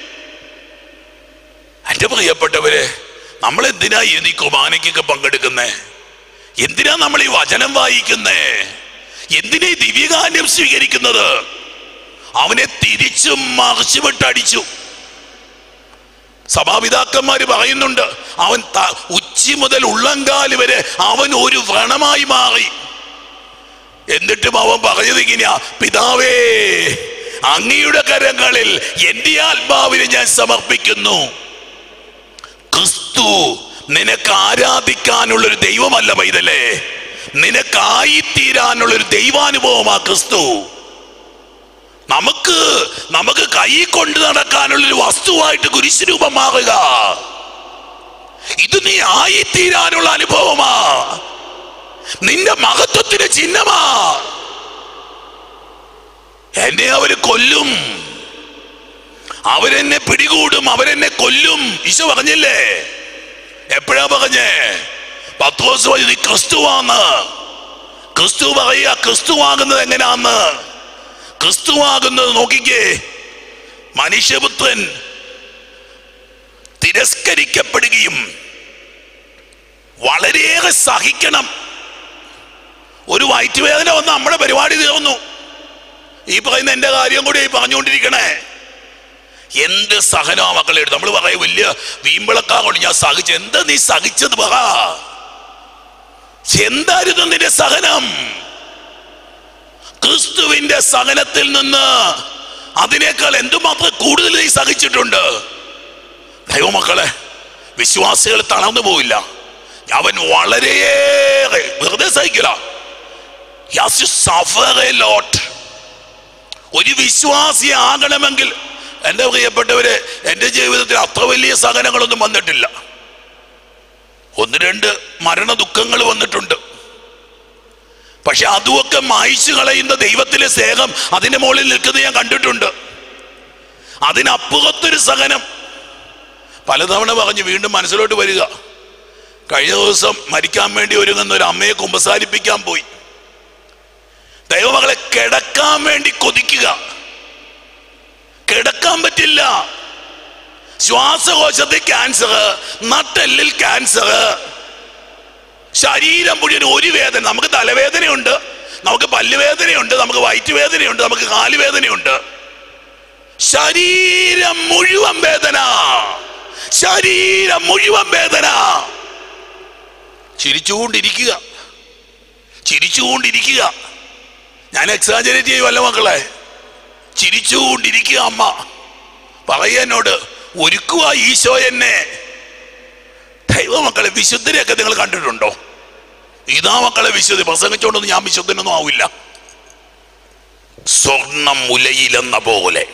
എന്റെ പ്രിയപ്പെട്ടവരെ നമ്മൾ എന്തിനാ ഇരുന്ന് ഈ കുർബാനയ്ക്കൊക്കെ പങ്കെടുക്കുന്നേ എന്തിനാ നമ്മൾ ഈ വചനം വായിക്കുന്നേ എന്തിനാ ഈ ദിവ്യകാന്യം സ്വീകരിക്കുന്നത് അവനെ തിരിച്ചും മറിച്ചുവിട്ട് അടിച്ചു സഭാപിതാക്കന്മാര് പറയുന്നുണ്ട് അവൻ ത- ഉച്ചി മുതൽ ഉള്ളങ്കാല് വരെ അവൻ ഒരു വ്രണമായി മാറി എന്നിട്ടും അവൻ പറഞ്ഞത് ഇങ്ങനെയാ പിതാവേ അങ്ങയുടെ കരങ്ങളിൽ എന്റെ ആത്മാവിനെ ഞാൻ സമർപ്പിക്കുന്നു ക്രിസ്തു നിനക്ക് ആരാധിക്കാനുള്ള ഒരു ദൈവമല്ല പൈതലേ നിനക്കായിത്തീരാനുള്ള ഒരു ദൈവാനുഭവമാ ക്രിസ്തു നമുക്ക് നമുക്ക് കൈ കൊണ്ട് നടക്കാനുള്ള ഒരു വസ്തുവായിട്ട് കുരിശുരൂപം മാറുക ഇത് നീ ആയിത്തീരാനുള്ള അനുഭവമാ നിന്റെ മഹത്വത്തിന്റെ ചിഹ്നമാ എന്നെ അവര് കൊല്ലും അവരെന്നെ പിടികൂടും അവരെന്നെ കൊല്ലും ഈശോ പറഞ്ഞില്ലേ എപ്പോഴാ പറഞ്ഞേ പത്രോസ് പറഞ്ഞു നീ ക്രിസ്തുവാന്ന് ക്രിസ്തു പറയുക ക്രിസ്തുവാകുന്നത് എങ്ങനെയാന്ന് ക്രിസ്തുവാകുന്നത് നോക്കിക്കേ മനുഷ്യപുത്രൻ തിരസ്കരിക്കപ്പെടുകയും വളരെയേറെ സഹിക്കണം ഒരു വയറ്റുവേദന വന്ന് നമ്മുടെ പരിപാടി തീർന്നു ഈ പറയുന്ന എന്റെ കാര്യം കൂടി പറഞ്ഞുകൊണ്ടിരിക്കണേ എന്ത് സഹനോ മക്കളെ നമ്മൾ പറയും വലിയ വീമ്പിളക്കാ കൊണ്ട് ഞാൻ സഹിച്ചു എന്താ നീ സഹിച്ചത് പറ എന്തായിരുന്നു നിന്റെ സഹനം ക്രിസ്തുവിന്റെ സഹനത്തിൽ നിന്ന് അതിനേക്കാൾ എന്തുമാത്രം കൂടുതൽ നീ സഹിച്ചിട്ടുണ്ട് ദൈവമക്കളെ വിശ്വാസികൾ തളർന്നു പോയില്ല അവൻ വളരെയേറെ വെറുതെ സഹിക്കില്ല He has to suffer a lot. ഒരു വിശ്വാസി ആകണമെങ്കിൽ എൻ്റെ പ്രിയപ്പെട്ടവരെ എൻ്റെ ജീവിതത്തിൽ അത്ര വലിയ സഹനങ്ങളൊന്നും വന്നിട്ടില്ല ഒന്ന് രണ്ട് മരണ ദുഃഖങ്ങൾ വന്നിട്ടുണ്ട് പക്ഷെ അതുമൊക്കെ മായ്ച്ചു കളയുന്ന ദൈവത്തിലെ സ്നേഹം അതിന്റെ മുകളിൽ നിൽക്കുന്നത് ഞാൻ കണ്ടിട്ടുണ്ട് അതിനപ്പുറത്തൊരു സഹനം പലതവണ പറഞ്ഞ് വീണ്ടും മനസ്സിലോട്ട് വരിക കഴിഞ്ഞ ദിവസം മരിക്കാൻ വേണ്ടി ഒരുങ്ങുന്ന ഒരു അമ്മയെ കുമ്പസാരിപ്പിക്കാൻ പോയി ദൈവമകളെ കിടക്കാൻ വേണ്ടി കൊതിക്കുക കിടക്കാൻ പറ്റില്ല ശ്വാസകോശത്തിൽ ക്യാൻസർ നട്ടെല്ലിൽ ക്യാൻസർ ശരീരം മുഴുവൻ ഒരു വേദന നമുക്ക് തലവേദനയുണ്ട് നമുക്ക് പല്ലുവേദനയുണ്ട് നമുക്ക് വയറ്റുവേദനയുണ്ട് നമുക്ക് കാലുവേദനയുണ്ട് ശരീരം മുഴുവൻ വേദന ശരീരം മുഴുവൻ വേദന ചിരിച്ചുകൊണ്ടിരിക്കുക ചിരിച്ചുകൊണ്ടിരിക്കുക ഞാൻ എക്സാജറേറ്റ് ചെയ്യുമല്ല മക്കളെ ചിരിച്ചുകൊണ്ടിരിക്കുക അമ്മ പറയുക എന്നോട് ഒരുക്കുക ഈശോ എന്നെ ദൈവമക്കളെ വിശുദ്ധരെയൊക്കെ നിങ്ങൾ കണ്ടിട്ടുണ്ടോ ഇതാ മക്കളെ വിശുദ്ധി പ്രസംഗിച്ചോണ്ടൊന്നും ഞാൻ വിശുദ്ധനൊന്നും ആവില്ല സ്വർണം മുലയിലെന്ന പോലെ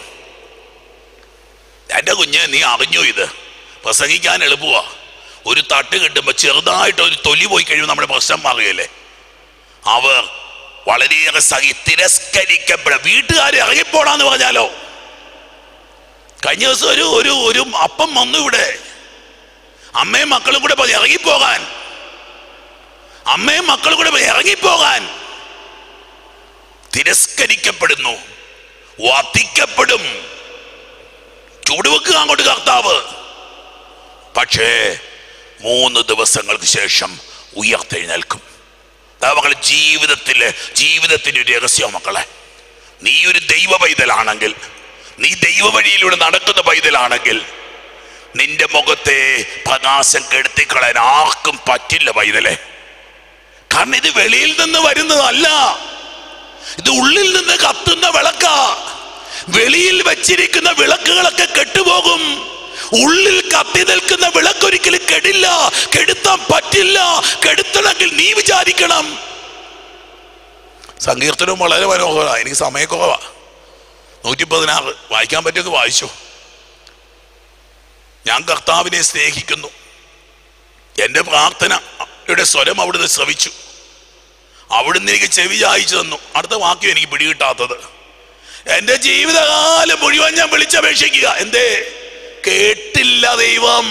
എന്റെ കുഞ്ഞ് നീ അറിഞ്ഞു ഇത് പ്രസംഗിക്കാൻ എളുപ്പമാ ഒരു തട്ട് കിട്ടുമ്പോ ചെറുതായിട്ട് ഒരു തൊലി പോയി കഴിയുമ്പോൾ നമ്മുടെ പ്രശ്നം മാറുകയല്ലേ അവർ വളരെയേറെ സഹി തിരസ്കരിക്കപ്പെട വീട്ടുകാരെ ഇറങ്ങിപ്പോടാന്ന് പറഞ്ഞാലോ കഴിഞ്ഞ ദിവസം ഒരു ഒരു ഒരു അപ്പം വന്നു ഇവിടെ അമ്മയും മക്കളും കൂടെ പറഞ്ഞു ഇറങ്ങിപ്പോകാൻ അമ്മയും മക്കളും കൂടെ പറഞ്ഞു ഇറങ്ങിപ്പോകാൻ തിരസ്കരിക്കപ്പെടുന്നു വധിക്കപ്പെടും ചൂടുവെക്കുക അങ്ങോട്ട് കർത്താവ് പക്ഷേ മൂന്ന് ദിവസങ്ങൾക്ക് ശേഷം ഉയർത്തെഴുന്നേൽക്കും അതാ മക്കളെ ജീവിതത്തിലെ ജീവിതത്തിന്റെ ഒരു രഹസ്യം മക്കളെ നീ ഒരു ദൈവ പൈതലാണെങ്കിൽ നീ ദൈവ വഴിയിലൂടെ നടക്കുന്ന പൈതലാണെങ്കിൽ നിന്റെ മുഖത്തെ പ്രകാശം കെടുത്തിക്കളയാൻ ആർക്കും പറ്റില്ല പൈതലെ കാരണം ഇത് വെളിയിൽ നിന്ന് വരുന്നതല്ല ഇത് ഉള്ളിൽ നിന്ന് കത്തുന്ന വിളക്ക വെളിയിൽ വെച്ചിരിക്കുന്ന വിളക്കുകളൊക്കെ കെട്ടുപോകും ഉള്ളിൽ കത്തി നിൽക്കുന്ന വിളക്കൊരിക്കലും കെടില്ല കെടുത്താൻ പറ്റില്ല കെടുത്തണമെങ്കിൽ നീ വിചാരിക്കണം സങ്കീർത്തനവും വളരെ മനോഹരമാണ് എനിക്ക് സമയക്കുറവാ നൂറ്റി പതിനാറ് വായിക്കാൻ പറ്റിയൊക്കെ വായിച്ചു ഞാൻ കർത്താവിനെ സ്നേഹിക്കുന്നു എൻ്റെ പ്രാർത്ഥനയുടെ സ്വരം അവിടുന്ന് ശ്രവിച്ചു അവിടുന്ന് എനിക്ക് ചെവി ചായച്ചു തന്നു അടുത്ത വാക്യം എനിക്ക് പിടികിട്ടാത്തത് എൻ്റെ ജീവിതകാലം മുഴുവൻ ഞാൻ വിളിച്ചപേക്ഷിക്കുക എന്തേ കേട്ടില്ല ദൈവം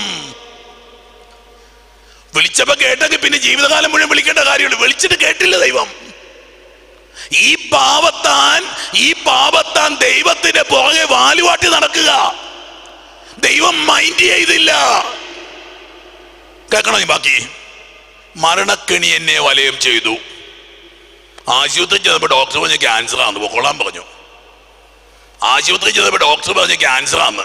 വിളിച്ചപ്പോ കേട്ടെങ്കിൽ പിന്നെ ജീവിതകാലം മുഴുവൻ വിളിക്കേണ്ട കാര്യമുള്ളൂ വിളിച്ചിട്ട് കേട്ടില്ല ദൈവം ഈ പാവത്താൻ ഈ പാവത്താൻ ദൈവത്തിന്റെ പുറകെ വാലുവാട്ടി നടക്കുക ദൈവം മൈൻഡ് ചെയ്തില്ല കേൾക്കണോ ഈ ബാക്കി മരണക്കെണി എന്നെ വലയം ചെയ്തു ആശുപത്രി ചെന്നപ്പോൾ ഡോക്ടർ പറഞ്ഞ ക്യാൻസർ ആണെന്ന് പൊക്കോളാൻ പറഞ്ഞു ആശുപത്രി ചെന്നപ്പോൾ ഡോക്ടർ പറഞ്ഞ ക്യാൻസർ ആണ്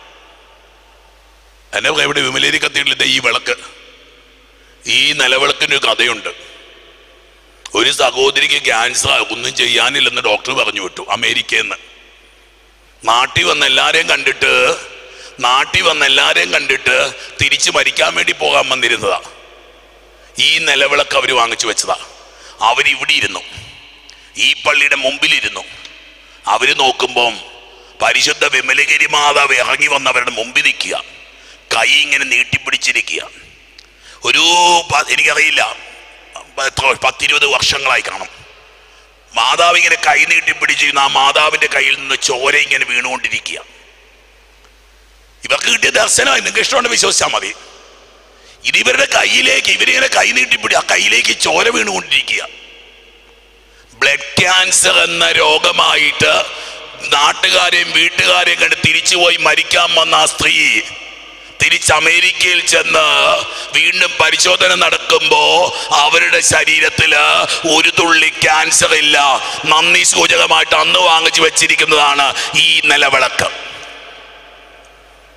എന്നെ ഇവിടെ വിമലേരി കത്തിയിട്ടില്ല ഈ വിളക്ക് ഈ നിലവിളക്കിന് ഒരു കഥയുണ്ട് ഒരു സഹോദരിക്ക് ക്യാൻസർ ഒന്നും ചെയ്യാനില്ലെന്ന് ഡോക്ടർ പറഞ്ഞു വിട്ടു അമേരിക്കയിൽ നിന്ന് നാട്ടിൽ വന്ന് എല്ലാരെയും കണ്ടിട്ട് നാട്ടിൽ വന്ന് എല്ലാരെയും കണ്ടിട്ട് തിരിച്ചു മരിക്കാൻ വേണ്ടി പോകാൻ വന്നിരുന്നതാ ഈ നിലവിളക്ക് അവർ വാങ്ങിച്ചു വെച്ചതാ അവരിവിടെ ഇരുന്നു ഈ പള്ളിയുടെ മുമ്പിലിരുന്നു അവര് നോക്കുമ്പം പരിശുദ്ധ വിമലഗിരി മാതാവ് ഇറങ്ങി വന്ന് അവരുടെ മുമ്പിൽ നിൽക്കുക കൈ ഇങ്ങനെ നീട്ടിപ്പിടിച്ചിരിക്കുക ഒരു പ- എനിക്കറിയില്ല എത്ര പത്തിരുപത് വർഷങ്ങളായി കാണും മാതാവ് ഇങ്ങനെ കൈ നീട്ടിപ്പിടിച്ചിരുന്ന ആ മാതാവിന്റെ കയ്യിൽ നിന്ന് ചോര ഇങ്ങനെ വീണുകൊണ്ടിരിക്കുക ഇവർക്ക് കിട്ടിയ ദർശനമായി നിങ്ങൾക്ക് ഇഷ്ടമുണ്ട് വിശ്വസിച്ചാൽ മതി ഇത് ഇവരുടെ കയ്യിലേക്ക് ഇവരിങ്ങനെ കൈ നീട്ടിപ്പിടി ആ കയ്യിലേക്ക് ചോര വീണുകൊണ്ടിരിക്കുക ബ്ലഡ് ക്യാൻസർ എന്ന രോഗമായിട്ട് നാട്ടുകാരെയും വീട്ടുകാരെയും കണ്ട് തിരിച്ചുപോയി മരിക്കാൻ വന്ന ആ സ്ത്രീ തിരിച്ച് അമേരിക്കയിൽ ചെന്ന് വീണ്ടും പരിശോധന നടക്കുമ്പോ അവരുടെ ശരീരത്തില് ഒരു തുള്ളി ക്യാൻസർ ഇല്ല നന്ദി സൂചകമായിട്ട് അന്ന് വാങ്ങിച്ചു വെച്ചിരിക്കുന്നതാണ് ഈ നിലവിളക്ക്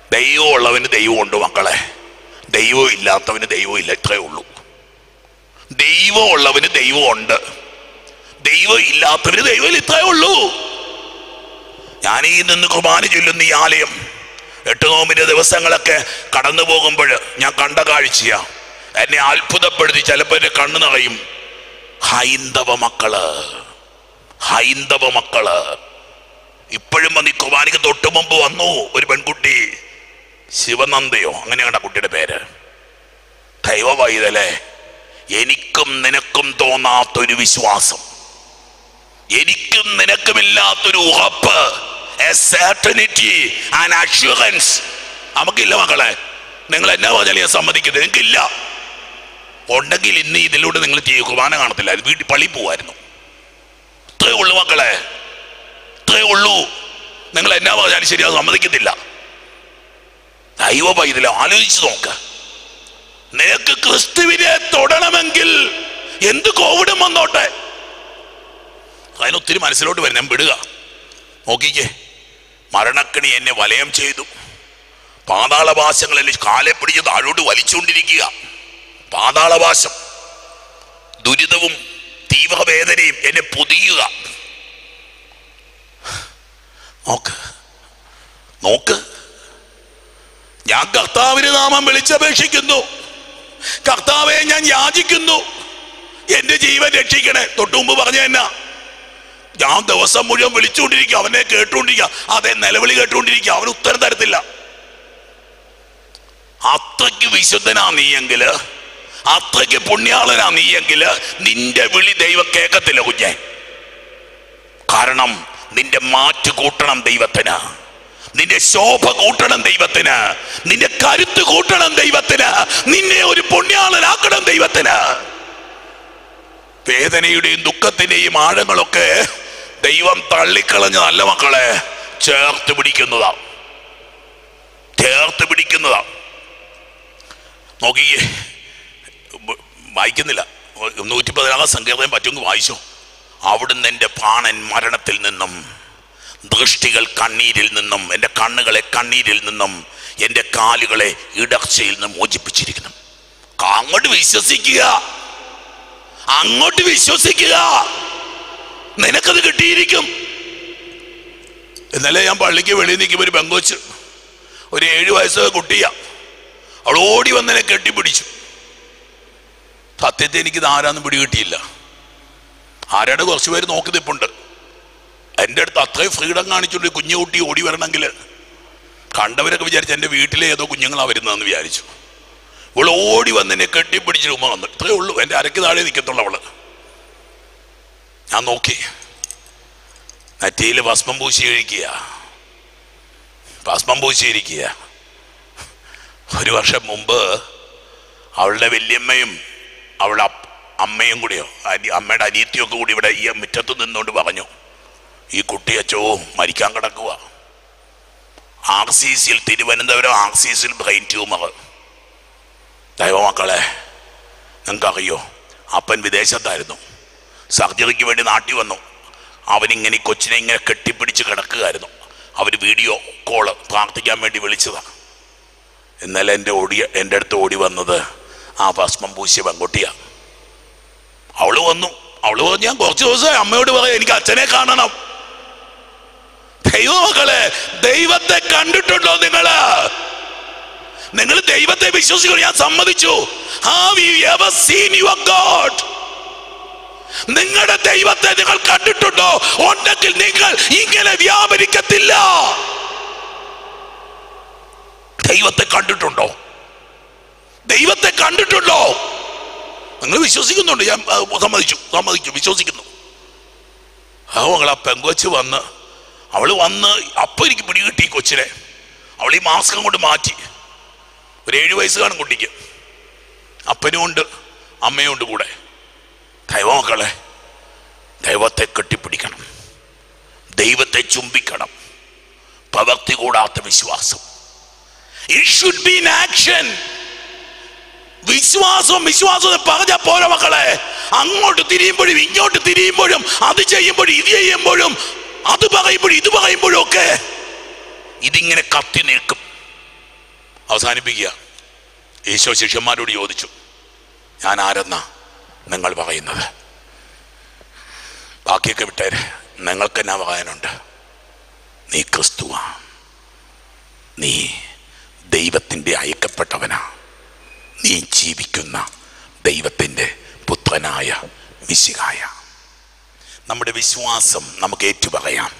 ദൈവമുള്ളവന് ദൈവമുണ്ട് മക്കളെ ദൈവം ഇല്ലാത്തവന് ദൈവം ഇല്ല ഇത്രയേ ഉള്ളൂ ദൈവം ഉള്ളവന് ദൈവം ഉണ്ട് ദൈവം ഇല്ലാത്തവന് ദൈവം ഇത്രേ ഉള്ളൂ ഞാൻ ഈ നിന്ന് കുർബാന ചൊല്ലുന്ന ഈ ആലയം എട്ട് നോമ്പിന്റെ ദിവസങ്ങളൊക്കെ കടന്നു പോകുമ്പോൾ ഞാൻ കണ്ട കാഴ്ചയാ എന്നെ അത്ഭുതപ്പെടുത്തി ചിലപ്പോൾ എന്റെ കണ്ണു നിറയും ഹൈന്ദവ മക്കള് ഹൈന്ദവ മക്കള് ഇപ്പോഴും വന്ന് ഈ കുർബാനയ്ക്ക് തൊട്ടു മുമ്പ് വന്നു ഒരു പെൺകുട്ടി ശിവനന്ദയോ അങ്ങനെയാണ് ആ കുട്ടിയുടെ പേര് ദൈവവൈതലേ എനിക്കും നിനക്കും തോന്നാത്തൊരു വിശ്വാസം എനിക്കും നിനക്കുമില്ലാത്തൊരു ഉറപ്പ് a certainty and assurance നമുക്കില്ല മക്കളെ നിങ്ങൾ എന്നാ പറഞ്ഞാലും ഞാൻ സമ്മതിക്കുന്നത് നിങ്ങൾക്കില്ല ഉണ്ടെങ്കിൽ ഇന്ന് ഇതിലൂടെ നിങ്ങൾ ചെയ്യും കുർബാന കാണത്തില്ല വീട്ടിൽ പള്ളി പോവായിരുന്നു ഇത്രേ ഉള്ളൂ മക്കളെ ഇത്രേ ഉള്ളൂ നിങ്ങൾ എന്നാ പറഞ്ഞാലും ശരി അത് സമ്മതിക്കത്തില്ല ദൈവ പൈതല ആലോചിച്ച് നോക്ക് നിനക്ക് ക്രിസ്തുവിനെ തൊടണമെങ്കിൽ എന്ത് കോവിഡും വന്നോട്ടെ അതിനൊത്തിരി മനസ്സിലോട്ട് വരും ഞാൻ വിടുക നോക്കിക്കേ മരണക്കണി എന്നെ വലയം ചെയ്തു പാതാളവാസങ്ങളിൽ കാലെ പിടിച്ച് താഴോട്ട് വലിച്ചുകൊണ്ടിരിക്കുക പാതാളവാസം ദുരിതവും തീവ്രവേദനയും എന്നെ പൊതിയുക നോക്ക് നോക്ക് ഞാൻ കർത്താവിന് നാമം വിളിച്ചപേക്ഷിക്കുന്നു കർത്താവെ ഞാൻ യാചിക്കുന്നു എന്റെ ജീവൻ രക്ഷിക്കണേ തൊട്ടു മുമ്പ് പറഞ്ഞ എന്നാ ഞാൻ ദിവസം മുഴുവൻ വിളിച്ചുകൊണ്ടിരിക്കുക അവനെ കേട്ടുകൊണ്ടിരിക്കുക അതേ നിലവിളി കേട്ടുകൊണ്ടിരിക്കുക അവൻ ഉത്തരം തരത്തില്ല അത്രയ്ക്ക് വിശുദ്ധനാ നീയെങ്കില് അത്രയ്ക്ക് പുണ്യാളനാ നീയെങ്കില് നിന്റെ വിളി ദൈവം കേൾക്കത്തില്ല കുഞ്ഞെ കാരണം നിന്റെ മാറ്റ് കൂട്ടണം ദൈവത്തിന് നിന്റെ ശോഭ കൂട്ടണം ദൈവത്തിന് നിന്റെ കരുത്ത് കൂട്ടണം ദൈവത്തിന് നിന്നെ ഒരു പുണ്യാളനാക്കണം ദൈവത്തിന് വേദനയുടെയും ദുഃഖത്തിന്റെയും ആഴങ്ങളൊക്കെ ദൈവം തള്ളിക്കളഞ്ഞ നല്ല മക്കളെ ചേർത്ത് പിടിക്കുന്നതാ ചേർത്ത് പിടിക്കുന്നതാ നോക്കിയേ ബ- വായിക്കുന്നില്ല നൂറ്റി പതിനാറാം സങ്കീർത്തനം പറ്റുമെങ്കിൽ വായിച്ചോ അവിടുന്ന് എൻ്റെ പ്രാണൻ മരണത്തിൽ നിന്നും ദൃഷ്ടികൾ കണ്ണീരിൽ നിന്നും എൻ്റെ കണ്ണുകളെ കണ്ണീരിൽ നിന്നും എൻ്റെ കാലുകളെ ഇടർച്ചയിൽ നിന്നും മോചിപ്പിച്ചിരിക്കുന്നു അങ്ങോട്ട് വിശ്വസിക്കുക അങ്ങോട്ട് വിശ്വസിക്കുക നിനക്കത് കിട്ടിയിരിക്കും ഇന്നലെ ഞാൻ പള്ളിക്ക് വെളിയിൽ നിൽക്കുമ്പോൾ ഒരു പെങ്കൊച്ച് ഒരു ഏഴു വയസ്സ് കുട്ടിയാ അവൾ ഓടി വന്നെന്നെ കെട്ടിപ്പിടിച്ചു സത്യത്തെ എനിക്ക് ആരാന്നും പിടികിട്ടിയില്ല ആരാണ് കുറച്ച് പേര് നോക്കി നിൽപ്പുണ്ട് എൻ്റെ അടുത്ത് അത്രയും ഫ്രീഡം കാണിച്ചുകൊണ്ട് കുഞ്ഞു കുട്ടി ഓടി വരണമെങ്കിൽ കണ്ടവരൊക്കെ വിചാരിച്ചു എൻ്റെ വീട്ടിലെ ഏതോ കുഞ്ഞുങ്ങളാ വരുന്നതെന്ന് വിചാരിച്ചു ഇവൾ ഓടി വന്നെന്നെ കെട്ടിപ്പിടിച്ച് ഉമ്മ വന്നു ഇത്രയേ ഉള്ളൂ എൻ്റെ അരക്ക് താഴെ നിൽക്കത്തുള്ളൂ അവള് ഞാൻ നോക്കി നെറ്റിയിൽ ഭസ്മം പൂശി കഴിക്കുക ഭസ്മം പൂശിയിരിക്കുക ഒരു വർഷം മുമ്പ് അവളുടെ വല്യമ്മയും അവളുടെ അപ്പ- അമ്മയും കൂടിയോ അനി അമ്മയുടെ അനിയത്തിയൊക്കെ കൂടി ഇവിടെ ഈ മുറ്റത്ത് നിന്നുകൊണ്ട് പറഞ്ഞു ഈ കുട്ടി അച്ചോ മരിക്കാൻ കിടക്കുക ആർ സി സിയിൽ തിരുവനന്തപുരം ആർ സി സിയിൽ ബ്രെയിൻ ട്യൂമർ ദൈവമക്കളെ നിങ്ങൾക്കറിയോ അപ്പൻ വിദേശത്തായിരുന്നു സർജറിക്ക് വേണ്ടി നാട്ടിൽ വന്നു അവനിങ്ങനെ ഈ കൊച്ചിനെ ഇങ്ങനെ കെട്ടിപ്പിടിച്ച് കിടക്കുകയായിരുന്നു അവർ വീഡിയോ കോള് പ്രാർത്ഥിക്കാൻ വേണ്ടി വിളിച്ചതാണ് ഇന്നലെ എൻ്റെ ഓടി എൻ്റെ അടുത്ത് ഓടി വന്നത് ആ ഭസ്മം പൂശിയ പെൺകുട്ടിയാ അവള് വന്നു അവള് പറഞ്ഞു ഞാൻ കുറച്ച് ദിവസം അമ്മയോട് പറയാം എനിക്ക് അച്ഛനെ കാണണം ദൈവമക്കളെ ദൈവത്തെ കണ്ടിട്ടുണ്ടോ നിങ്ങള് നിങ്ങൾ ദൈവത്തെ വിശ്വസിക്കുന്നു ഞാൻ സമ്മതിച്ചു have you ever seen your God നിങ്ങളുടെ ദൈവത്തെ നിങ്ങൾ കണ്ടിട്ടുണ്ടോ ഉണ്ടെങ്കിൽ നിങ്ങൾ ഇങ്ങനെ വ്യാപരിക്കത്തില്ല ദൈവത്തെ കണ്ടിട്ടുണ്ടോ ദൈവത്തെ കണ്ടിട്ടുണ്ടോ നിങ്ങൾ വിശ്വസിക്കുന്നുണ്ട് ഞാൻ ആ, സമ്മതിച്ചു സമ്മതിച്ചു വിശ്വസിക്കുന്നു ആ മകൾ ആ പെങ്കൊച്ച് വന്ന് അവള് വന്ന് അപ്പൊ എനിക്ക് പിടികിട്ടി ഈ കൊച്ചിനെ അവൾ ഈ മാസ്കം കൊണ്ട് മാറ്റി ഒരു ഏഴു വയസ്സ് കാണും കുട്ടിക്ക് അപ്പനും ഉണ്ട് അമ്മയും ഉണ്ട് കൂടെ ദൈവമക്കളെ ദൈവത്തെ കെട്ടിപ്പിടിക്കണം ദൈവത്തെ ചുംബിക്കണം പ്രവർത്തി കൂടാത്ത വിശ്വാസം it should be in action വിശ്വാസം വിശ്വാസം എന്ന് പറഞ്ഞ പോരാ മക്കളെ അങ്ങോട്ട് തിരിയുമ്പോഴും ഇങ്ങോട്ട് തിരിയുമ്പോഴും അത് ചെയ്യുമ്പോഴും ഇത് ചെയ്യുമ്പോഴും അത് പറയുമ്പോഴും ഇത് പറയുമ്പോഴും ഒക്കെ ഇതിങ്ങനെ കത്തി നിൽക്കും അവസാനിപ്പിക്കുക ഈശോ ശിഷ്യന്മാരോട് ചോദിച്ചു ഞാൻ ആരെന്നാ നിങ്ങൾ പറയുന്നത് ബാക്കിയൊക്കെ വിട്ടേരെ നിങ്ങൾക്ക് എന്നാ പറയാനുണ്ട് നീ ക്രിസ്തുവാ നീ ദൈവത്തിൻ്റെ അയക്കപ്പെട്ടവനാ നീ ജീവിക്കുന്ന ദൈവത്തിൻ്റെ പുത്രനായ മിശികായ നമ്മുടെ വിശ്വാസം നമുക്ക് ഏറ്റുപറയാം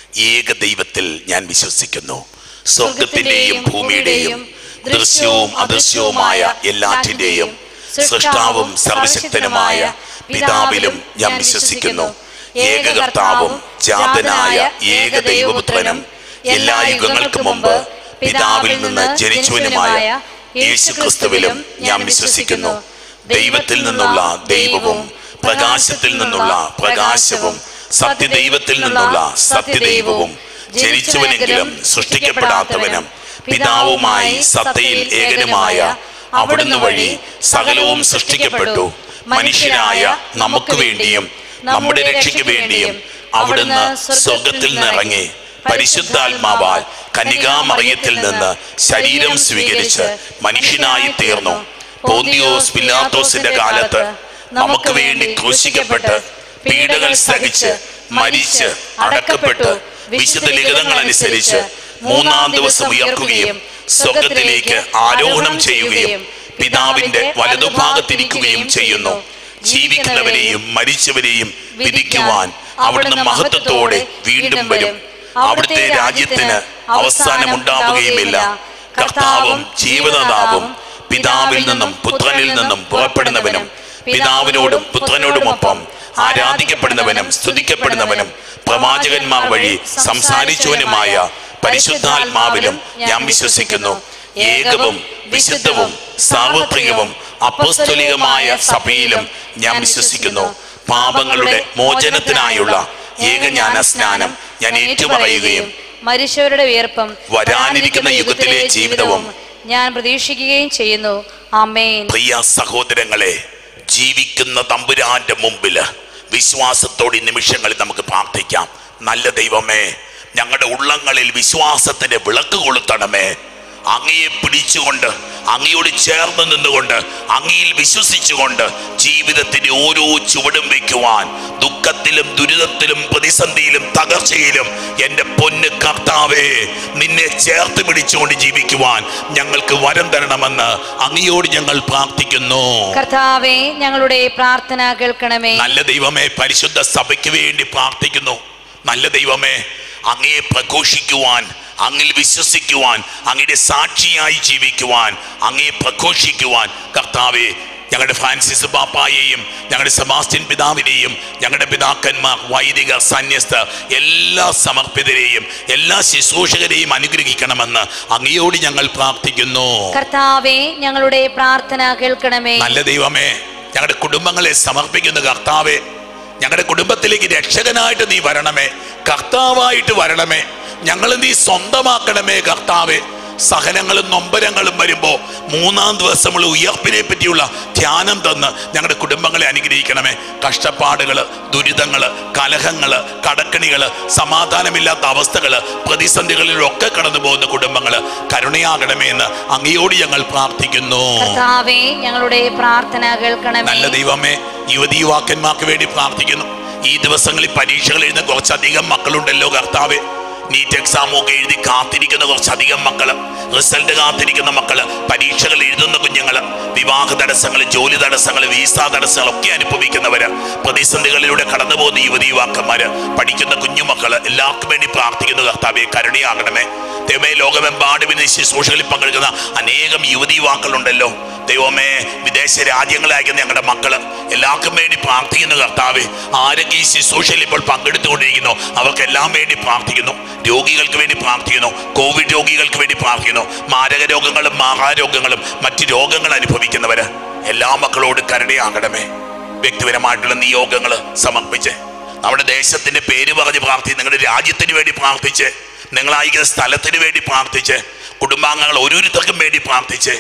ഏക ദൈവത്തിൽ ഞാൻ വിശ്വസിക്കുന്നു സ്വർഗത്തിന്റെയും ഭൂമിയുടെയും ദൃശ്യവും അദൃശ്യവുമായ എല്ലാറ്റിന്റെയും സൃഷ്ടാവും സർവശക്തനുമായ പിതാവിലും ഞാൻ വിശ്വസിക്കുന്നു ഏക കർത്താവും ജാതനായ ഏക ദൈവപുത്രനും എല്ലാ യുഗങ്ങൾക്കും മുമ്പ് പിതാവിൽ നിന്ന് ജനിച്ചവനുമായ യേശു ക്രിസ്തുവിലും ഞാൻ വിശ്വസിക്കുന്നു ദൈവത്തിൽ നിന്നുള്ള ദൈവവും പ്രകാശത്തിൽ നിന്നുള്ള പ്രകാശവും സത്യദൈവത്തിൽ നിന്നുള്ള സത്യദൈവവും ജനിച്ചവനെങ്കിലും സൃഷ്ടിക്കപ്പെടാത്തവനും പിതാവുമായി സത്തയിൽ ഏകനുമായ അവിടുന്ന് വഴി സകലവും സൃഷ്ടിക്കപ്പെട്ടു മനുഷ്യനായ നമുക്ക് വേണ്ടിയും നമ്മുടെ രക്ഷയ്ക്ക് വേണ്ടിയും അവിടുന്ന് സ്വർഗത്തിൽ നിന്നിറങ്ങി പരിശുദ്ധാത്മാവാൽ കന്യകാമറിയത്തിൽ നിന്ന് ശരീരം സ്വീകരിച്ച് മനുഷ്യനായി തീർന്നു പോന്തിയോസ് പിലാത്തോസിന്റെ കാലത്ത് നമുക്ക് വേണ്ടി ക്രൂശിക്കപ്പെട്ട് പീഡകൾ സഹിച്ച് മരിച്ച് അടക്കപ്പെട്ടു വിശുദ്ധ ലിഖിതങ്ങൾ അനുസരിച്ച് മൂന്നാം ദിവസം ഉയർക്കുകയും സ്വർഗത്തിലേക്ക് ആരോഹണം ചെയ്യുകയും പിതാവിന്റെ വലതുഭാഗത്തിരിക്കുകയും ചെയ്യുന്നു ജീവിക്കുന്നവരെയും മരിച്ചവരെയും വിധിക്കുവാൻ അവിടുന്ന് മഹത്വത്തോടെ വീണ്ടും വരും അവിടുത്തെ രാജ്യത്തിന് അവസാനമുണ്ടാവുകയുമില്ല കർത്താവും ജീവനദാവും പിതാവിൽ നിന്നും പുത്രനിൽ നിന്നും പുറപ്പെടുന്നവനും പിതാവിനോടും പുത്രനോടുമൊപ്പം ആരാധിക്കപ്പെടുന്നവനും സ്തുതിക്കപ്പെടുന്നവനും പ്രവാചകന്മാർ വഴി സംസാരിച്ചവനുമായ പരിശുദ്ധാത്മാവിലും ഞാൻ വിശ്വസിക്കുന്നു ഏകവും വിശുദ്ധവും സാർവത്രികവും അപ്പസ്തോലികമായ സഭയിലും ഞാൻ വിശ്വസിക്കുന്നു പാപങ്ങളുടെ മോചനത്തിനായുള്ള ഏകജ്ഞാന സ്നാനം ഞാൻ ഏറ്റുപറയുകയും മരിച്ചവരുടെ വിയർപ്പം വരാനിരിക്കുന്ന യുഗത്തിലെ ജീവിതവും ഞാൻ പ്രതീക്ഷിക്കുകയും ചെയ്യുന്നു ആമേൻ പ്രിയ സഹോദരങ്ങളെ ജീവിക്കുന്ന തമ്പുരാന്റെ മുമ്പില് വിശ്വാസത്തോടെ ഈ നിമിഷങ്ങളിൽ നമുക്ക് പ്രാർത്ഥിക്കാം നല്ല ദൈവമേ ഞങ്ങളുടെ ഉള്ളങ്ങളിൽ വിശ്വാസത്തിന്റെ വിളക്ക് കൊളുത്തണമേ അങ്ങയെ പിടിച്ചുകൊണ്ട് അങ്ങയോട് ചേർന്ന് നിന്നുകൊണ്ട് അങ്ങയിൽ വിശ്വസിച്ചുകൊണ്ട് ജീവിതത്തിന്റെ ഓരോ ചുവടും വയ്ക്കുവാൻ ദുഃഖത്തിലും ദുരിതത്തിലും പ്രതിസന്ധിയിലും തകർച്ചയിലും എൻ്റെ പൊന്ന് കർത്താവേ നിന്നെ ചേർത്ത് പിടിച്ചുകൊണ്ട് ജീവിക്കുവാൻ ഞങ്ങൾക്ക് വരം തരണമെന്ന് അങ്ങയോട് ഞങ്ങൾ പ്രാർത്ഥിക്കുന്നു കർത്താവെ ഞങ്ങളുടെ പ്രാർത്ഥന കേൾക്കണമേ നല്ല ദൈവമേ പരിശുദ്ധ സഭയ്ക്ക് വേണ്ടി പ്രാർത്ഥിക്കുന്നു നല്ല ദൈവമേ അങ്ങയെ പ്രഘോഷിക്കുവാൻ അങ്ങിൽ വിശ്വസിക്കുവാൻ അങ്ങയുടെ സാക്ഷിയായി ജീവിക്കുവാൻ അങ്ങയെ പ്രഘോഷിക്കുവാൻ കർത്താവെ ഞങ്ങളുടെ ഫ്രാൻസിസ് പാപ്പായെയും ഞങ്ങളുടെ സെബാസ്റ്റ്യൻ പിതാവിനെയും ഞങ്ങളുടെ പിതാക്കന്മാർ വൈദികർ സന്യസ്തർ എല്ലാ സമർപ്പിതരെയും എല്ലാ ശുശ്രൂഷകരെയും അനുഗ്രഹിക്കണമെന്ന് അങ്ങയോട് ഞങ്ങൾ പ്രാർത്ഥിക്കുന്നു കർത്താവെ ഞങ്ങളുടെ പ്രാർത്ഥന കേൾക്കണമേ നല്ല ദൈവമേ ഞങ്ങളുടെ കുടുംബങ്ങളെ സമർപ്പിക്കുന്ന കർത്താവെ ഞങ്ങളുടെ കുടുംബത്തിലേക്ക് രക്ഷകനായിട്ട് നീ വരണമേ കർത്താവായിട്ട് വരണമേ ഞങ്ങൾ നീ സ്വന്തമാക്കണമേ കർത്താവെ സഹനങ്ങളും നൊമ്പരങ്ങളും വരുമ്പോൾ മൂന്നാം ദിവസമുള്ള ഉയർപ്പിനെ പറ്റിയുള്ള ധ്യാനം തന്ന് ഞങ്ങളുടെ കുടുംബങ്ങളെ അനുഗ്രഹിക്കണമേ കഷ്ടപ്പാടുകൾ ദുരിതങ്ങൾ കലഹങ്ങൾ കടക്കണികൾ സമാധാനമില്ലാത്ത അവസ്ഥകൾ പ്രതിസന്ധികളിലൊക്കെ കടന്നു പോകുന്ന കുടുംബങ്ങൾ കരുണയാകണമേ എന്ന് അങ്ങയോട് ഞങ്ങൾ പ്രാർത്ഥിക്കുന്നു കർത്താവെ ഞങ്ങളുടെ പ്രാർത്ഥന കേൾക്കണമേ നല്ല ദൈവമേ യുവതി യുവാക്കന്മാർക്ക് വേണ്ടി പ്രാർത്ഥിക്കുന്നു ഈ ദിവസങ്ങളിൽ പരീക്ഷകൾ എഴുതുന്ന കുറച്ചധികം മക്കളുണ്ടല്ലോ കർത്താവെ നീറ്റ് എക്സാം ഒക്കെ എഴുതി കാത്തിരിക്കുന്ന കുറച്ചധികം മക്കള് റിസൾട്ട് കാത്തിരിക്കുന്ന മക്കള് പരീക്ഷകൾ എഴുതുന്ന കുഞ്ഞുങ്ങള് വിവാഹ തടസ്സങ്ങൾ ജോലി തടസ്സങ്ങൾ വീസ തടസ്സങ്ങൾ ഒക്കെ അനുഭവിക്കുന്നവര് പ്രതിസന്ധികളിലൂടെ കടന്നു പോകുന്ന യുവതി യുവാക്കന്മാര് പഠിക്കുന്ന കുഞ്ഞുമക്കള് എല്ലാവർക്കും വേണ്ടി പ്രാർത്ഥിക്കുന്നു കർത്താവെ കരുണയാകണമേ ദൈവമേ ലോകമെമ്പാടും ഇന്ന് ഈ ശുശ്രൂഷകളിൽ പങ്കെടുക്കുന്ന അനേകം യുവതി യുവാക്കളുണ്ടല്ലോ ദൈവമേ വിദേശ രാജ്യങ്ങളായിരിക്കുന്ന ഞങ്ങളുടെ മക്കള് എല്ലാവർക്കും വേണ്ടി പ്രാർത്ഥിക്കുന്നു കർത്താവെ ആരൊക്കെ ഈ ശുശ്രൂഷയിൽ ഇപ്പോൾ പങ്കെടുത്തുകൊണ്ടിരിക്കുന്നു അവർക്കെല്ലാം വേണ്ടി പ്രാർത്ഥിക്കുന്നു രോഗികൾക്ക് വേണ്ടി പ്രാർത്ഥിക്കുന്നു കോവിഡ് രോഗികൾക്ക് വേണ്ടി പ്രാർത്ഥിക്കുന്നു മാരക രോഗങ്ങളും മഹാരോഗങ്ങളും മറ്റ് രോഗങ്ങൾ അനുഭവിക്കുന്നവര് എല്ലാ മക്കളോട് കരുണയാകണമേ വ്യക്തിപരമായിട്ടുള്ള നിയോഗങ്ങൾ സമർപ്പിച്ച് നമ്മുടെ ദേശത്തിന്റെ പേര് പറഞ്ഞ് പ്രാർത്ഥിച്ച് നിങ്ങളുടെ രാജ്യത്തിന് വേണ്ടി പ്രാർത്ഥിച്ച് നിങ്ങളായിരിക്കുന്ന സ്ഥലത്തിന് വേണ്ടി പ്രാർത്ഥിച്ച് കുടുംബാംഗങ്ങൾ ഓരോരുത്തർക്കും വേണ്ടി പ്രാർത്ഥിച്ച്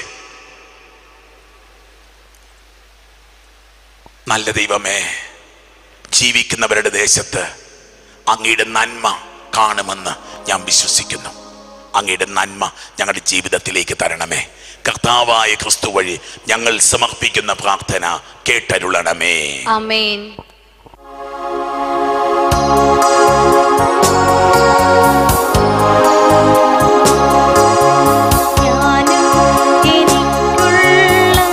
നല്ല ദൈവമേ ജീവിക്കുന്നവരുടെ ദേശത്ത് അങ്ങയുടെ നന്മ കാണുമെന്ന് ഞാൻ വിശ്വസിക്കുന്നു അങ്ങയുടെ നന്മ ഞങ്ങളുടെ ജീവിതത്തിലേക്ക് തരണമേ കർത്താവായ ക്രിസ്തു വഴി ഞങ്ങൾ സമർപ്പിക്കുന്ന പ്രാർത്ഥന കേട്ടരുളണമേ അമേൻ ഞാനും എനിക്കുള്ളതെല്ലാം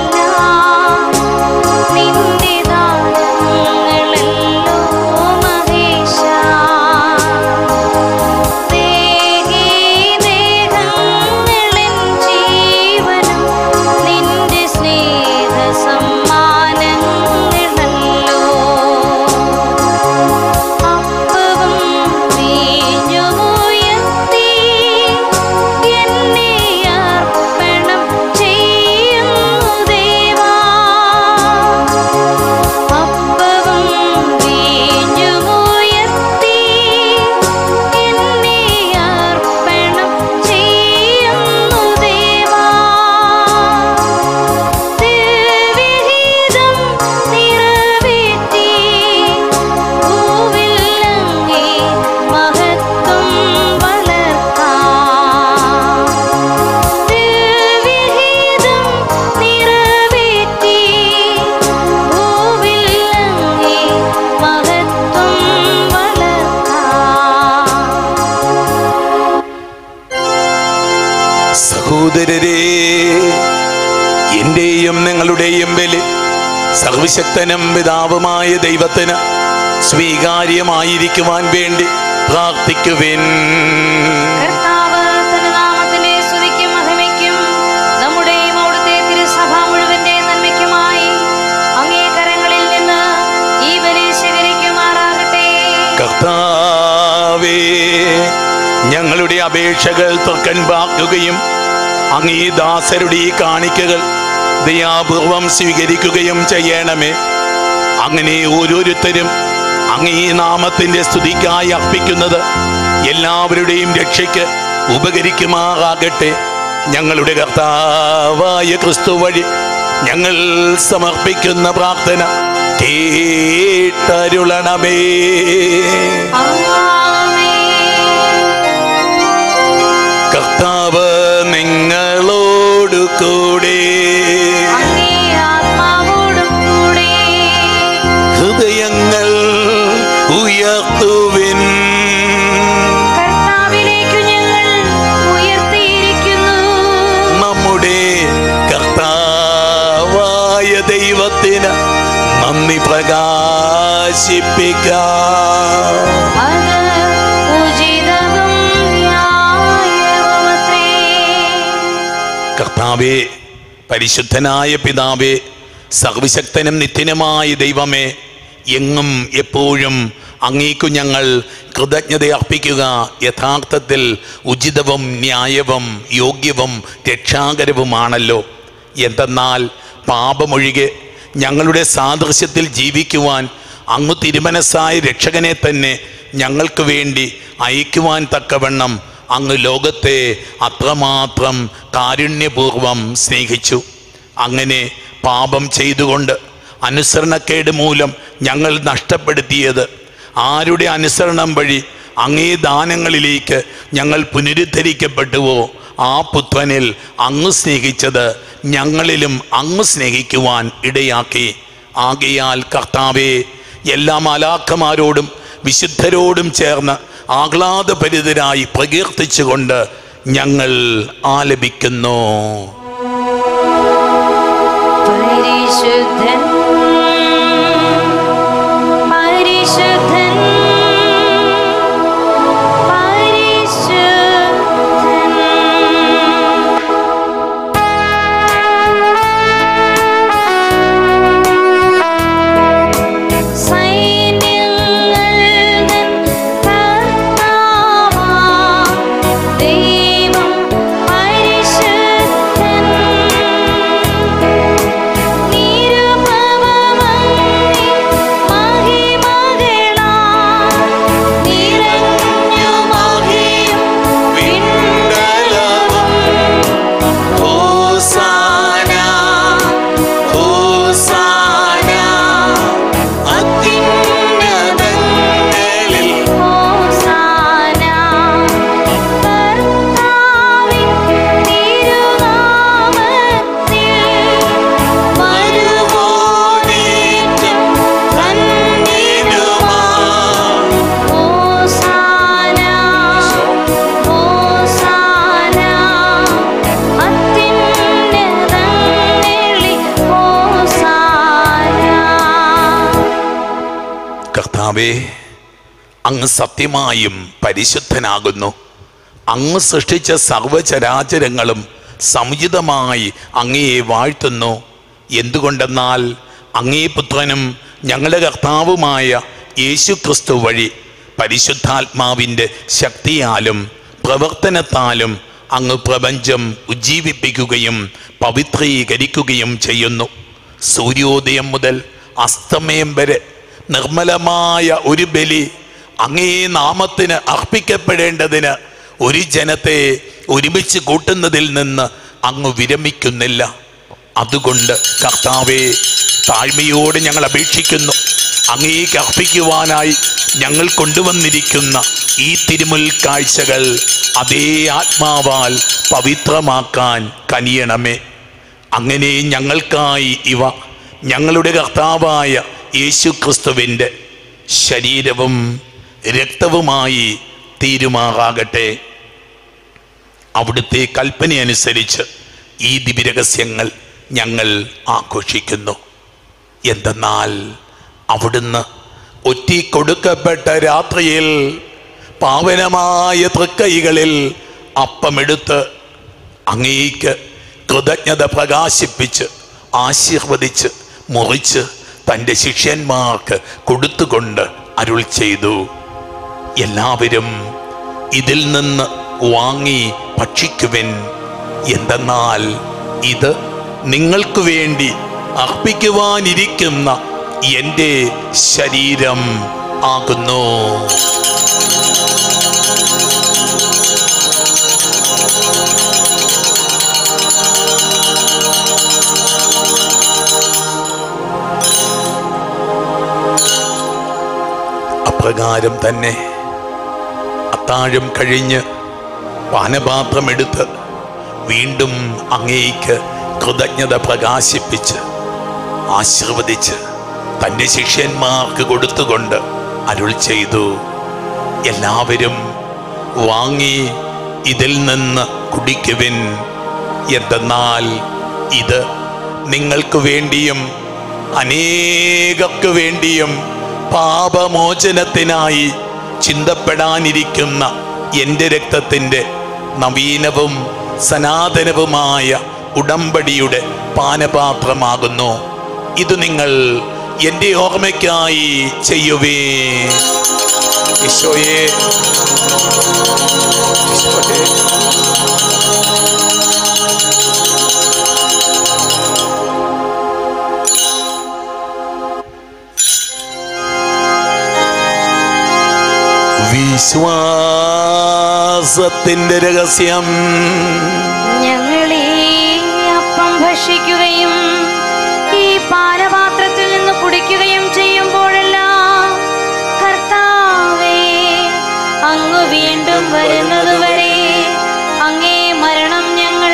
നിന്റെ ദാനങ്ങളല്ലോ മഹേശാ ദേഹി ദേഹങ്ങളെൻ ജീവനും നിന്റെ സ്നേഹ സമ്മാനങ്ങളല്ലോ അപ്പവും വീഞ്ഞുമുയർത്തി എന്നെ അർപ്പണം ചെയ്യുന്നു ദേവാ അപ്പവും വീഞ്ഞുമുയർത്തി എന്നെ അർപ്പണം ചെയ്യുന്നു ദേവാ തിരുവിഹിതം നിറവേറ്റി പൂവില്ലങ്ങേ മഹത്വം വളർത്താം തിരുവിഹിതം നിറവേറ്റി പൂവില്ലങ്ങേ മഹത്വം വളർത്താം സഹോദരരെ എന്റെയും നിങ്ങളുടെയും ബലി സർവശക്തനും പിതാവുമായ ദൈവത്തിന് സ്വീകാര്യമായിരിക്കുവാൻ വേണ്ടി പ്രാർത്ഥിക്കുവിൻ കർത്താവ് തന്റെ നാമത്തിന്റെ സ്തുതിക്കും മഹിമയ്ക്കും നമ്മുടെയും അവിടുത്തെ തിരുസഭ മുഴുവന്റെ നന്മയ്ക്കുമായി അങ്ങേ കരങ്ങളിൽ നിന്ന് ഈ ബലി സ്വീകരിക്കുമാറാകട്ടെ കർത്താവേ ഞങ്ങളുടെ അപേക്ഷകൾ തൊക്കൻ പാക്കുകയും അങ്ങീ ദാസരുടെ ഈ കാണിക്കകൾ ദയാപൂർവം സ്വീകരിക്കുകയും ചെയ്യണമേ അങ്ങനെ ഓരോരുത്തരും അങ്ങ് ഈ നാമത്തിന്റെ സ്തുതിക്കായി അർപ്പിക്കുന്നത് എല്ലാവരുടെയും രക്ഷയ്ക്ക് ഉപകരിക്കുമാറാകട്ടെ ഞങ്ങളുടെ കർത്താവായ ക്രിസ്തു വഴി ഞങ്ങൾ സമർപ്പിക്കുന്ന പ്രാർത്ഥന കേട്ടരുളണമേ കർത്താവ് നിങ്ങളോടു കൂടെ അങ്ങേ ആത്മാവോടും കൂടെ ഹൃദയങ്ങൾ ഉയർത്തുവിൻ കർത്താവിലേക്കു ഞങ്ങൾ ഉയർത്തിയിരിക്കുന്നു നമ്മുടെ കർത്താവായ ദൈവത്തിന് നന്ദി പ്രകാശിപ്പിക്കാം അത് ഉചിതവും ന്യായവുമത്രേ കർത്താവേ പരിശുദ്ധനായ പിതാവേ സർവശക്തനും നിത്യനുമായ ദൈവമേ എങ്ങും എപ്പോഴും അങ്ങേക്കു ഞങ്ങൾ കൃതജ്ഞത അർപ്പിക്കുക യഥാർത്ഥത്തിൽ ഉചിതവും ന്യായവും യോഗ്യവും രക്ഷാകരവുമാണല്ലോ എന്തെന്നാൽ പാപമൊഴികെ ഞങ്ങളുടെ സാദൃശ്യത്തിൽ ജീവിക്കുവാൻ അങ്ങ് തിരുമനസ്സായ രക്ഷകനെ തന്നെ ഞങ്ങൾക്ക് വേണ്ടി അയക്കുവാൻ തക്കവണ്ണം അങ്ങ് ലോകത്തെ അത്രമാത്രം കാരുണ്യപൂർവം സ്നേഹിച്ചു അങ്ങനെ പാപം ചെയ്തുകൊണ്ട് അനുസരണക്കേട് മൂലം ഞങ്ങൾ നഷ്ടപ്പെടുത്തിയത് ആരുടെ അനുസരണം വഴി അങ്ങേ ദാനങ്ങളിലേക്ക് ഞങ്ങൾ പുനരുദ്ധരിക്കപ്പെട്ടുവോ ആ പുത്രനിൽ അങ്ങ് സ്നേഹിച്ചത് ഞങ്ങളിലും അങ്ങ് സ്നേഹിക്കുവാൻ ഇടയാക്കി ആകയാൽ കർത്താവെ എല്ലാ മാലാഖമാരോടും വിശുദ്ധരോടും ചേർന്ന് ആഹ്ലാദഭരിതരായി പ്രകീർത്തിച്ചുകൊണ്ട് ഞങ്ങൾ ആലപിക്കുന്നു പരിശുദ്ധൻ പരിശുദ്ധൻ പരിശുദ്ധൻ സൈന്യങ്ങൾ കർത്താവാം ദൈവം പരിശുദ്ധൻ നിരുപമമാം കർത്താവേ അങ്ങ് സത്യമായും പരിശുദ്ധനാകുന്നു അങ്ങ് സൃഷ്ടിച്ച സർവചരാചരങ്ങളും സമുചിതമായി അങ്ങയെ വാഴ്ത്തുന്നു എന്തുകൊണ്ടെന്നാൽ അങ്ങേ പുത്രനും ഞങ്ങളുടെ കർത്താവുമായ യേശു ക്രിസ്തു വഴി പരിശുദ്ധാത്മാവിൻ്റെ ശക്തിയാലും പ്രവർത്തനത്താലും അങ്ങ് പ്രപഞ്ചം ഉജ്ജീവിപ്പിക്കുകയും പവിത്രീകരിക്കുകയും ചെയ്യുന്നു സൂര്യോദയം മുതൽ അസ്തമയം വരെ നിർമ്മലമായ ഒരു ബലി അങ്ങേ നാമത്തിന് അർപ്പിക്കപ്പെടേണ്ടതിന് ഒരു ജനത്തെ ഒരുമിച്ച് കൂട്ടുന്നതിൽ നിന്ന് അങ്ങ് വിരമിക്കുന്നില്ല അതുകൊണ്ട് കർത്താവെ താഴ്മയോട് ഞങ്ങൾ അപേക്ഷിക്കുന്നു അങ്ങേക്ക് അർപ്പിക്കുവാനായി ഞങ്ങൾ കൊണ്ടുവന്നിരിക്കുന്ന ഈ തിരുമുൽ കാഴ്ചകൾ അതേ ആത്മാവാൽ പവിത്രമാക്കാൻ കനിയണമേ അങ്ങനെ ഞങ്ങൾക്കായി ഇവ ഞങ്ങളുടെ കർത്താവായ യേശു ക്രിസ്തുവിൻ്റെ ശരീരവും രക്തവുമായി തീരുമാറാകട്ടെ അവിടുത്തെ കൽപ്പനയനുസരിച്ച് ഈ ദിവ്യരഹസ്യങ്ങൾ ഞങ്ങൾ ആഘോഷിക്കുന്നു എന്തെന്നാൽ അവിടുന്ന് ഒറ്റിക്കൊടുക്കപ്പെട്ട രാത്രിയിൽ പാവനമായ തൃക്കൈകളിൽ അപ്പമെടുത്ത് അങ്ങേക്ക് കൃതജ്ഞത പ്രകാശിപ്പിച്ച് ആശീർവദിച്ച് മുറിച്ച് തൻ്റെ ശിഷ്യന്മാർക്ക് കൊടുത്തുകൊണ്ട് അരുൾ ചെയ്തു എല്ലാവരും ഇതിൽ നിന്ന് വാങ്ങി ഭക്ഷിക്കുവിൻ എന്തെന്നാൽ ഇത് നിങ്ങൾക്ക് വേണ്ടി അർപ്പിക്കുവാനിരിക്കുന്ന എൻ്റെ ശരീരം ആകുന്നു അപ്രകാരം തന്നെ അത്താഴം കഴിഞ്ഞ് പാനപാത്രമെടുത്ത് വീണ്ടും അങ്ങേക്ക് കൃതജ്ഞത പ്രകാശിപ്പിച്ച് ആശീർവദിച്ച് തൻ്റെ ശിഷ്യന്മാർക്ക് കൊടുത്തുകൊണ്ട് അരുൾ ചെയ്തു എല്ലാവരും വാങ്ങി ഇതിൽ നിന്ന് കുടിക്കുവിൻ എന്തെന്നാൽ ഇത് നിങ്ങൾക്ക് വേണ്ടിയും അനേകർക്ക് വേണ്ടിയും പാപമോചനത്തിനായി ചിന്തപ്പെടാനിരിക്കുന്ന എൻ്റെ രക്തത്തിൻ്റെ നവീനവും സനാതനവുമായ ഉടമ്പടിയുടെ പാനപാത്രമാകുന്നു ഇത് നിങ്ങൾ എൻ്റെ ഓർമ്മയ്ക്കായി ചെയ്യുവേ ഈശോയെ ഈശോയെ വിശ്വാസത്തിന്റെ രഹസ്യം ഞങ്ങളീ അപ്പം ഭക്ഷിക്കുകയും ഈ പാനപാത്രത്തിൽ നിന്ന് കുടിക്കുകയും ചെയ്യുമ്പോഴെല്ലാം കർത്താവേ അങ്ങ് വീണ്ടും വരുന്നതുവരെ അങ്ങേ മരണം ഞങ്ങൾ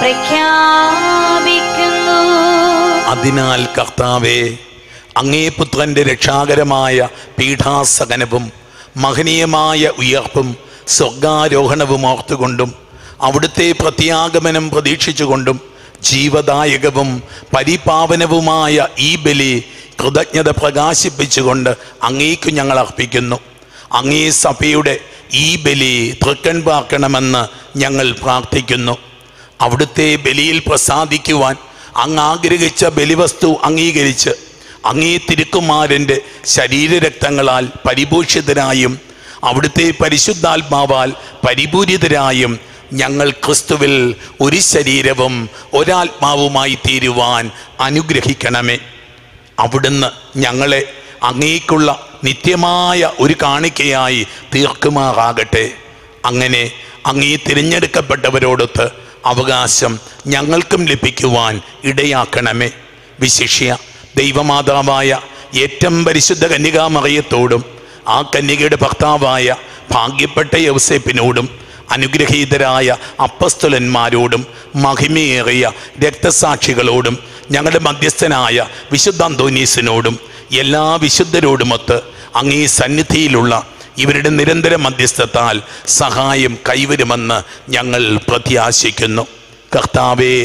പ്രഖ്യാപിക്കുന്നു അതിനാൽ കർത്താവെ അങ്ങേ പുത്രന്റെ രക്ഷാകരമായ പീഠാസകനവും മഹനീയമായ ഉയർപ്പും സ്വർഗാരോഹണവും ഓർത്തുകൊണ്ടും അവിടുത്തെ പ്രത്യാഗമനം പ്രതീക്ഷിച്ചുകൊണ്ടും ജീവദായകവും പരിപാവനവുമായ ഈ ബലി കൃതജ്ഞത പ്രകാശിപ്പിച്ചുകൊണ്ട് അങ്ങേക്ക് ഞങ്ങൾ അർപ്പിക്കുന്നു അങ്ങേ സഭയുടെ ഈ ബലി തൃക്കൺ പാർക്കണമെന്ന് ഞങ്ങൾ പ്രാർത്ഥിക്കുന്നു അവിടുത്തെ ബലിയിൽ പ്രസാദിക്കുവാൻ അങ്ങ് ആഗ്രഹിച്ച ബലിവസ്തു അംഗീകരിച്ച് അങ്ങേ തിരുക്കുമാരൻ്റെ ശരീരരക്തങ്ങളാൽ പരിഭൂഷിതരായും അവിടുത്തെ പരിശുദ്ധാത്മാവാൽ പരിപൂരിതരായും ഞങ്ങൾ ക്രിസ്തുവിൽ ഒരു ശരീരവും ഒരാത്മാവുമായി തീരുവാൻ അനുഗ്രഹിക്കണമേ അവിടുന്ന് ഞങ്ങളെ അങ്ങേക്കുള്ള നിത്യമായ ഒരു കാണിക്കയായി തീർക്കുമാറാകട്ടെ അങ്ങനെ അങ്ങേ തിരഞ്ഞെടുക്കപ്പെട്ടവരോടൊത്ത് അവകാശം ഞങ്ങൾക്കും ലഭിക്കുവാൻ ഇടയാക്കണമേ വിശിഷ്യ ദൈവമാതാവായ ഏറ്റവും പരിശുദ്ധ കന്യകാമറിയത്തോടും ആ കന്യകയുടെ ഭർത്താവായ ഭാഗ്യപ്പെട്ട യൗസേപ്പിനോടും അനുഗ്രഹീതരായ അപ്പസ്തുലന്മാരോടും മഹിമയേറിയ രക്തസാക്ഷികളോടും ഞങ്ങളുടെ മധ്യസ്ഥനായ വിശുദ്ധ അന്തോനീസിനോടും എല്ലാ വിശുദ്ധരോടുമൊത്ത് അങ്ങേ സന്നിധിയിലുള്ള ഇവരുടെ നിരന്തര മധ്യസ്ഥത്താൽ സഹായം കൈവരുമെന്ന് ഞങ്ങൾ പ്രത്യാശിക്കുന്നു കർത്താവെ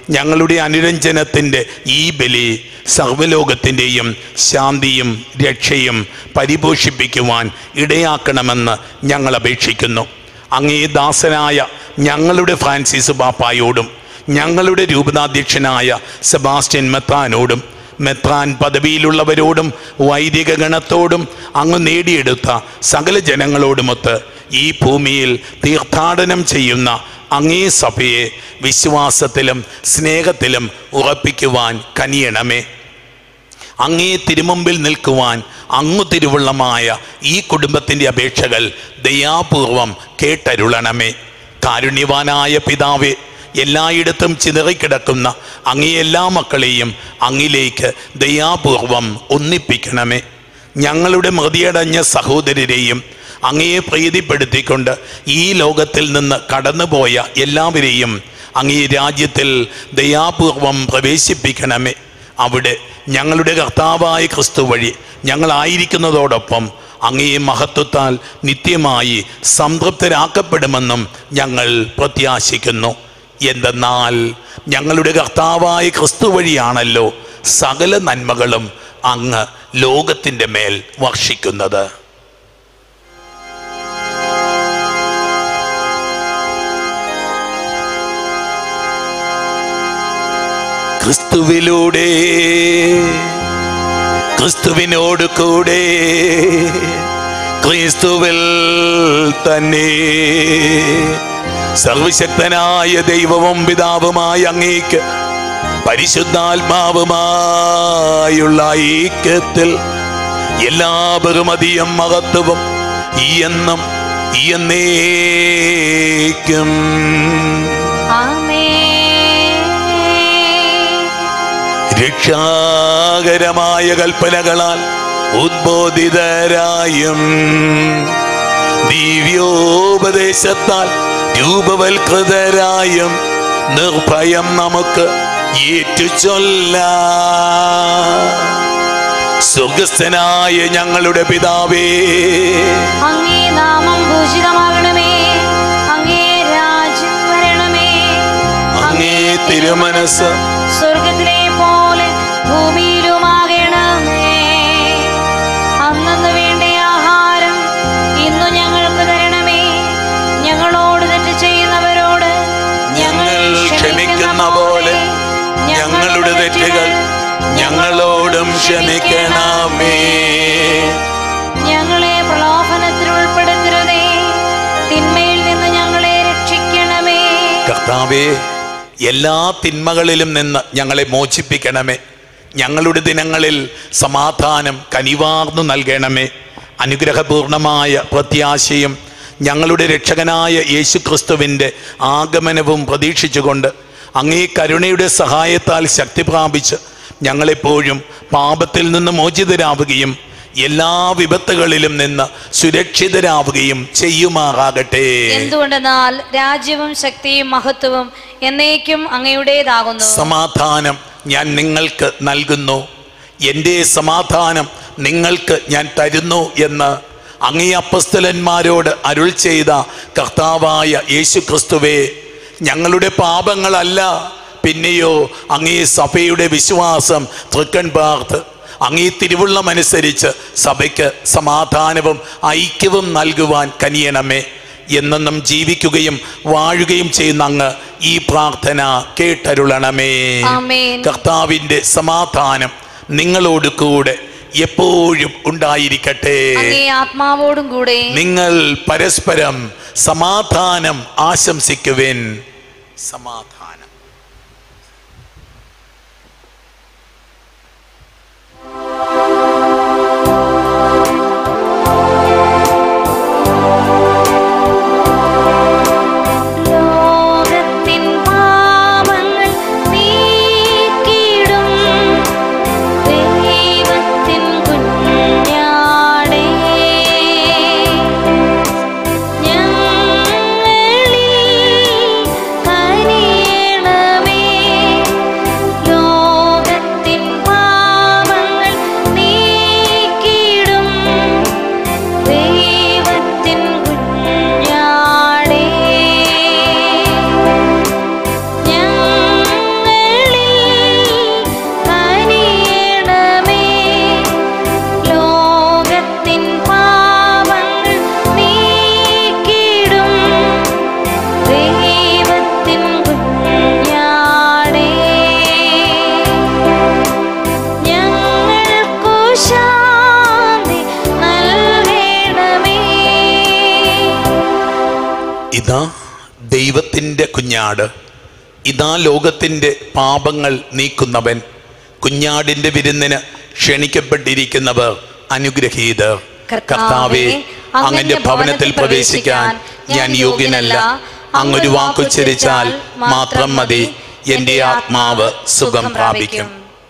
ഞങ്ങളുടെ അനുരഞ്ജനത്തിൻ്റെ ഈ ബലി സർവ്വലോകത്തിൻ്റെയും ശാന്തിയും രക്ഷയും പരിപോഷിപ്പിക്കുവാൻ ഇടയാക്കണമെന്ന് ഞങ്ങൾ അപേക്ഷിക്കുന്നു അങ്ങേ ദാസനായ ഞങ്ങളുടെ ഫ്രാൻസിസ് പാപ്പായോടും ഞങ്ങളുടെ രൂപതാധ്യക്ഷനായ സെബാസ്റ്റ്യൻ മെത്താനോടും മെത്രാൻ പദവിയിലുള്ളവരോടും വൈദിക ഗണത്തോടും അങ്ങ് നേടിയെടുത്ത സകല ജനങ്ങളോടുമൊത്ത് ഈ ഭൂമിയിൽ തീർത്ഥാടനം ചെയ്യുന്ന അങ്ങേ സഭയെ വിശ്വാസത്തിലും സ്നേഹത്തിലും ഉറപ്പിക്കുവാൻ കനിയണമേ അങ്ങേ തിരുമുമ്പിൽ നിൽക്കുവാൻ അങ്ങു തിരുവുള്ളമായ ഈ കുടുംബത്തിൻ്റെ അപേക്ഷകൾ ദയാപൂർവം കേട്ടരുളണമേ കാരുണ്യവാനായ പിതാവേ എല്ലായിടത്തും ചിതറിക്കിടക്കുന്ന അങ്ങേ എല്ലാ മക്കളെയും അങ്ങിലേക്ക് ദയാപൂർവം ഒന്നിപ്പിക്കണമേ ഞങ്ങളുടെ മൃതിയടഞ്ഞ സഹോദരരെയും അങ്ങയെ പ്രീതിപ്പെടുത്തിക്കൊണ്ട് ഈ ലോകത്തിൽ നിന്ന് കടന്നുപോയ എല്ലാവരെയും അങ്ങേ രാജ്യത്തിൽ ദയാപൂർവം പ്രവേശിപ്പിക്കണമേ അവിടെ ഞങ്ങളുടെ കർത്താവായ ക്രിസ്തു വഴി ഞങ്ങളായിരിക്കുന്നതോടൊപ്പം അങ്ങേ മഹത്വത്താൽ നിത്യമായി സംതൃപ്തരാക്കപ്പെടുമെന്നും ഞങ്ങൾ പ്രത്യാശിക്കുന്നു എന്തെന്നാൽ ഞങ്ങളുടെ കർത്താവായ ക്രിസ്തു വഴിയാണല്ലോ സകല നന്മകളും അങ്ങ് ലോകത്തിൻ്റെ മേൽ വർഷിക്കുന്നത് ക്രിസ്തുവിലൂടെ ക്രിസ്തുവിനോട് കൂടെ ക്രിസ്തുവിൽ തന്നെ സർവശക്തനായ ദൈവവും പിതാവുമായ അങ്ങേക്ക് പരിശുദ്ധാത്മാവുമായുള്ള ഐക്യത്തിൽ എല്ലാ ബഹുമതിയും മഹത്വവും ഈ എന്നും ഈ എന്നേക്കും ആമേൻ രക്ഷാകരമായ കൽപ്പനകളാൽ ഉദ്ബോധിതരായും ദിവ്യോപദേശത്താൽ രൂപവൽകൃതരായും നിർഭയം നമുക്ക് ഏറ്റുചൊല്ല സ്വർഗസ്ഥനായ ഞങ്ങളുടെ പിതാവേ അങ്ങേ നാമം ഭൂഷിതമാകണമേ അങ്ങേ രാജ്യം വരണമേ അങ്ങേ തിരുമനസ് സ്വർഗത്തിലെ പോലെ ഭൂമിയിലുമാകണമേ അന്നു വേണ്ട ആഹാരം ഇന്നു ഞങ്ങൾക്ക് തരണമേ ഞങ്ങളോട് തെറ്റ് ചെയ്യുന്നവരോട് ഞങ്ങൾ ക്ഷമിക്കുന്ന പോലെ ഞങ്ങളുടെ തെറ്റുകൾ ഞങ്ങളോടും ക്ഷമിക്കണമേ ഞങ്ങളെ പ്രലോഭനത്തിൽ ഉൾപ്പെടുത്തരുതേ തിന്മയിൽ നിന്ന് ഞങ്ങളെ രക്ഷിക്കണമേ കർത്താവേ എല്ലാ തിന്മകളിലും നിന്ന് ഞങ്ങളെ മോചിപ്പിക്കണമേ ഞങ്ങളുടെ ദിനങ്ങളിൽ സമാധാനം കനിവാർന്നു നൽകണമേ അനുഗ്രഹപൂർണമായ പ്രത്യാശയും ഞങ്ങളുടെ രക്ഷകനായ യേശുക്രിസ്തുവിൻ്റെ ആഗമനവും പ്രതീക്ഷിച്ചുകൊണ്ട് അങ്ങേ കരുണയുടെ സഹായത്താൽ ശക്തി പ്രാപിച്ച് ഞങ്ങളെപ്പോഴും പാപത്തിൽ നിന്ന് മോചിതരാവുകയും എല്ലാ വിപത്തുകളിലും നിന്ന് സുരക്ഷിതരാവുകയും ചെയ്യുമാറാകട്ടെ എന്തുകൊണ്ടെന്നാൽ രാജ്യവും ശക്തിയും മഹത്വവും എന്നേക്കും അങ്ങയുടേതാകുന്നു സമാധാനം ഞാൻ നിങ്ങൾക്ക് നൽകുന്നു എൻ്റെ സമാധാനം നിങ്ങൾക്ക് ഞാൻ തരുന്നു എന്ന് അങ്ങേ അപ്പസ്തലന്മാരോട് അരുൾ ചെയ്ത കർത്താവായ യേശു ക്രിസ്തുവേ ഞങ്ങളുടെ പാപങ്ങളല്ല പിന്നെയോ അങ്ങേ സഭയുടെ വിശ്വാസം തൃക്കൺ പാർത്ത് അങ്ങേ തിരുവുള്ളമനുസരിച്ച് സഭയ്ക്ക് സമാധാനവും ഐക്യവും നൽകുവാൻ കനിയണമേ എന്നെന്നും ജീവിക്കുകയും വാഴുകയും ചെയ്യുന്ന അങ്ങ് ഈ പ്രാർത്ഥന കേട്ടരുളണമേ ആമേൻ. കർത്താവിൻ്റെ സമാധാനം നിങ്ങളോട് കൂടെ എപ്പോഴും ഉണ്ടായിരിക്കട്ടെ അങ്ങേ ആത്മാവോടും കൂടെ നിങ്ങൾ പരസ്പരം സമാധാനം ആശംസിക്കുവിൻ സമാധാനം ലോകത്തിൻ പാപങ്ങൾ നീക്കിടും ദൈവത്തിൻ കുഞ്ഞാടേ ഞങ്ങളിൽ കനിയണമേ ഇതാ ദൈവത്തിൻ്റെ കുഞ്ഞാട് ഇതാ ലോകത്തിൻ്റെ പാപങ്ങൾ നീക്കുന്നവൻ കുഞ്ഞാടിൻ്റെ വിരുന്നിന് ക്ഷണിക്കപ്പെട്ടിരിക്കുന്നവർ അനുഗ്രഹീതർ കർത്താവെ അങ്ങന്റെ ഭവനത്തിൽ പ്രവേശിക്കാൻ ഞാൻ യോഗ്യനല്ല അങ്ങൊരു വാക്കുച്ചരിച്ചാൽ മാത്രം മതി എൻ്റെ ആത്മാവ് സുഖം പ്രാപിക്കും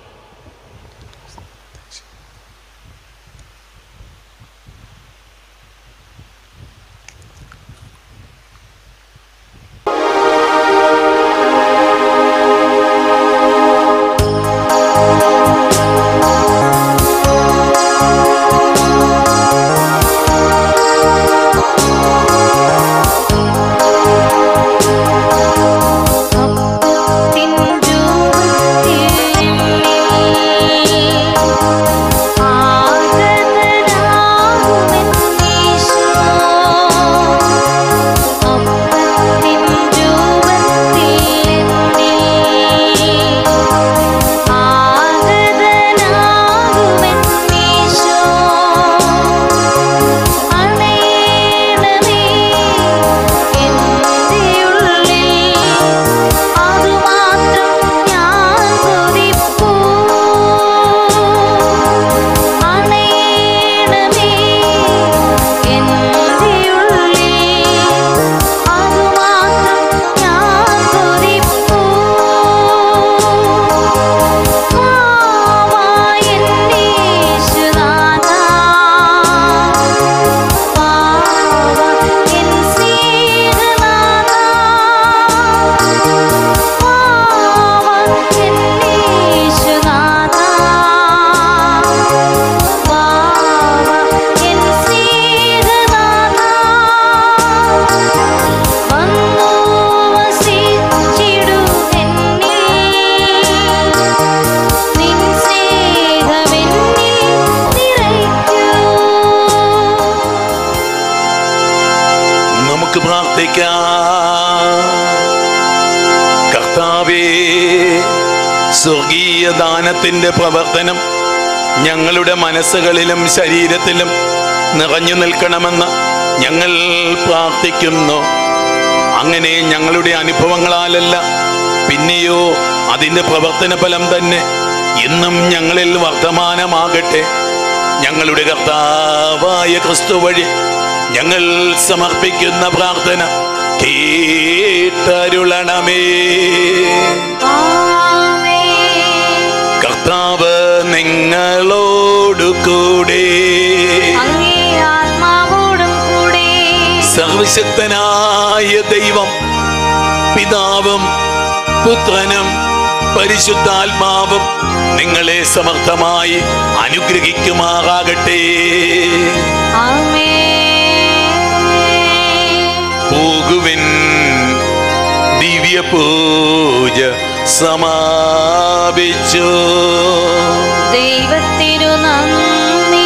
നമുക്ക് പ്രാർത്ഥിക്കാം കർത്താവേ സ്വർഗീയ ദാനത്തിന്റെ പ്രവർത്തനം ഞങ്ങളുടെ മനസ്സുകളിലും ശരീരത്തിലും നിറഞ്ഞു നിൽക്കണമെന്ന് ഞങ്ങൾ പ്രാർത്ഥിക്കുന്നു അങ്ങനെ ഞങ്ങളുടെ അനുഭവങ്ങളാലല്ല പിന്നെയോ അതിൻ്റെ പ്രവർത്തന ഫലം തന്നെ ഇന്നും ഞങ്ങളിൽ വർത്തമാനമാകട്ടെ ഞങ്ങളുടെ കർത്താവായ ക്രിസ്തു വഴി ഞങ്ങൾ സമർപ്പിക്കുന്ന പ്രാർത്ഥന കേട്ടരുളണമേ കർത്താവ് നിങ്ങളോടു കൂടെ അങ്ങേ ആത്മാവോടും കൂടെ സർവശക്തനായ ദൈവം പിതാവും പുത്രനും പരിശുദ്ധാത്മാവും നിങ്ങളെ സമർത്ഥമായി അനുഗ്രഹിക്കുമാറാകട്ടെ പോകുവിൻ ദിവ്യ പൂജ സമാപിച്ചു ദൈവത്തിനു നന്ദി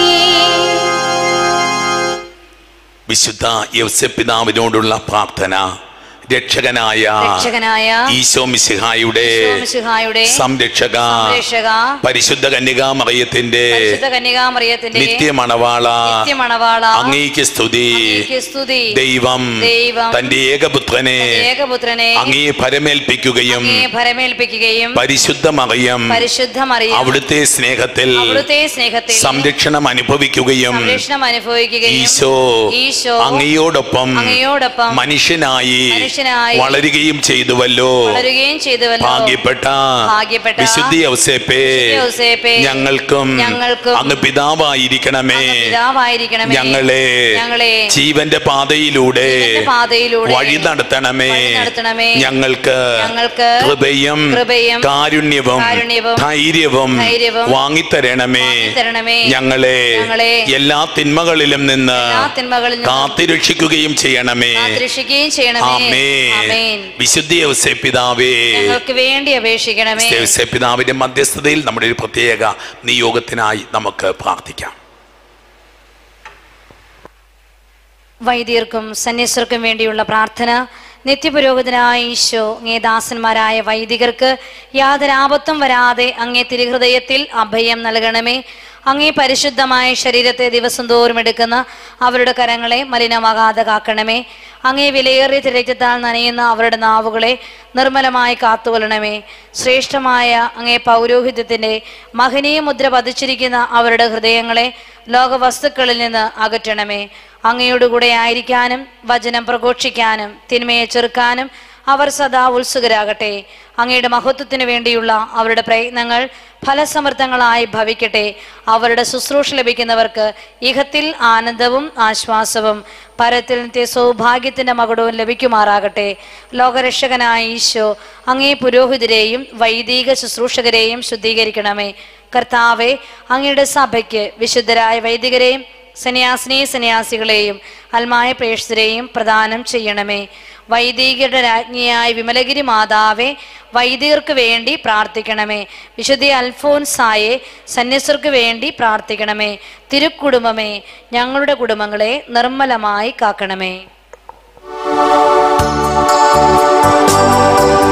വിശുദ്ധ യവസപിതാവിനോടുള്ള പ്രാർത്ഥന രക്ഷകനായ രക്ഷകനായ ഈശോ മിശിഹായുടെ മിശിഹായുടെ സംരക്ഷക സംരക്ഷക പരിശുദ്ധ കന്യകാ മറിയത്തിന്റെ പരിശുദ്ധ കന്യകാമറിയത്തിന്റെ നിത്യമണവാള നിത്യമണവാള അങ്ങേക്ക് സ്തുതി അങ്ങേക്ക് സ്തുതി ദൈവം ദൈവം തന്റെ ഏകപുത്രനെ ഏകപുത്രനെ അങ്ങേ പരമേൽപ്പിക്കുകയും അങ്ങേ ഭരമേൽപ്പിക്കുകയും പരിശുദ്ധ മറിയം പരിശുദ്ധ മറിയം അവിടുത്തെ സ്നേഹത്തിൽ അവിടുത്തെ സ്നേഹത്തിൽ സംരക്ഷണം അനുഭവിക്കുകയും സംരക്ഷണം അനുഭവിക്കുകയും ഈശോ ഈശോ അങ്ങയോടൊപ്പം അങ്ങയോടൊപ്പം മനുഷ്യനായി മനുഷ്യനായി വളരുകയും ചെയ്തുവല്ലോ വളരുകയും ചെയ്തുവല്ലോ ഭാഗ്യപ്പെട്ട ഭാഗ്യപ്പെട്ട വിശുദ്ധി ഔസേപ്പേ വിശുദ്ധ ഔസേപ്പേ, ഞങ്ങൾക്കും ഞങ്ങൾക്കും അങ്ങ് പിതാവായിരിക്കണമേ അങ്ങ് പിതാവായിരിക്കണമേ ഞങ്ങളെ ഞങ്ങളെ ജീവന്റെ പാതയിലൂടെ ജീവന്റെ പാതയിലൂടെ വഴി നടത്തണമേ വഴി നടത്തണമേ. ഞങ്ങൾക്ക് ഞങ്ങൾക്ക് കൃപയും കൃപയും കാരുണ്യവും കാരുണ്യവും ധൈര്യവും ധൈര്യവും വാങ്ങിത്തരണമേ വാങ്ങിത്തരണമേ. ഞങ്ങളെ ഞങ്ങളെ എല്ലാ തിന്മകളിലും നിന്ന് എല്ലാ തിന്മകളിൽ നിന്നും കാത്തിരക്ഷിക്കുകയും ചെയ്യണമേ കാത്തുരക്ഷിക്കുകയും ചെയ്യണമേ ആമേൻ ആമേൻ വിശുദ്ധി ഔസേ പിതാവേ ഞങ്ങൾക്ക് വേണ്ടി അപേക്ഷിക്കണമേ ഔസേ പിതാവിന്റെ മധ്യസ്ഥതയിൽ നമ്മുടെ ഒരു പ്രത്യേക നിയോഗത്തിനായി നമുക്ക് പ്രാർത്ഥിക്കാം വൈദികർക്കും സന്യസ്തർക്കും വേണ്ടിയുള്ള പ്രാർത്ഥന നിത്യപുരോഗതനായ ഈശോ അങ്ങേ ദാസന്മാരായ വൈദികർക്ക് യാതൊരു ആപത്തും വരാതെ അങ്ങേ തിരുഹൃദയത്തിൽ അഭയം നൽകണമേ അങ്ങേ പരിശുദ്ധമായ ശരീരത്തെ ദിവസം തോറും എടുക്കുന്ന അവരുടെ കരങ്ങളെ മലിനമാകാതെ കാക്കണമേ അങ്ങേ വിലയേറിയ തിരക്കത്താൽ നനയുന്ന അവരുടെ നാവുകളെ നിർമ്മലമായി കാത്തുകൊള്ളണമേ ശ്രേഷ്ഠമായ അങ്ങേ പൗരോഹിത്യത്തിന്റെ മഹനീയ മുദ്ര പതിച്ചിരിക്കുന്ന അവരുടെ ഹൃദയങ്ങളെ ലോകവസ്തുക്കളിൽ നിന്ന് അകറ്റണമേ അങ്ങയോട് കൂടെ ആയിരിക്കാനും വചനം പ്രഘോഷിക്കാനും തിന്മയെ ചെറുക്കാനും അവർ സദാ ഉത്സുകരാകട്ടെ അങ്ങയുടെ മഹത്വത്തിന് വേണ്ടിയുള്ള അവരുടെ പ്രയത്നങ്ങൾ ഫലസമൃദ്ധങ്ങളായി ഭവിക്കട്ടെ അവരുടെ ശുശ്രൂഷ ലഭിക്കുന്നവർക്ക് ഇഹത്തിൽ ആനന്ദവും ആശ്വാസവും പരത്തിൽ നിത്യ സൗഭാഗ്യത്തിന്റെ മകുടവും ലഭിക്കുമാറാകട്ടെ ലോകരക്ഷകനായ ഈശോ അങ്ങേ പുരോഹിതരെയും വൈദിക ശുശ്രൂഷകരെയും ശുദ്ധീകരിക്കണമേ കർത്താവെ അങ്ങയുടെ സഭയ്ക്ക് വിശുദ്ധരായ വൈദികരെയും സന്യാസിനി സന്യാസികളെയും അൽമായ പ്രേക്ഷിതരെയും പ്രദാനം ചെയ്യണമേ വൈദികരുടെ രാജ്ഞിയായ വിമലഗിരി മാതാവെ വൈദികർക്ക് വേണ്ടി പ്രാർത്ഥിക്കണമേ വിശുദ്ധ അൽഫോൻസായെ സന്യസ്തർക്ക് വേണ്ടി പ്രാർത്ഥിക്കണമേ തിരുക്കുടുംബമേ ഞങ്ങളുടെ കുടുംബങ്ങളെ നിർമ്മലമായി കാക്കണമേ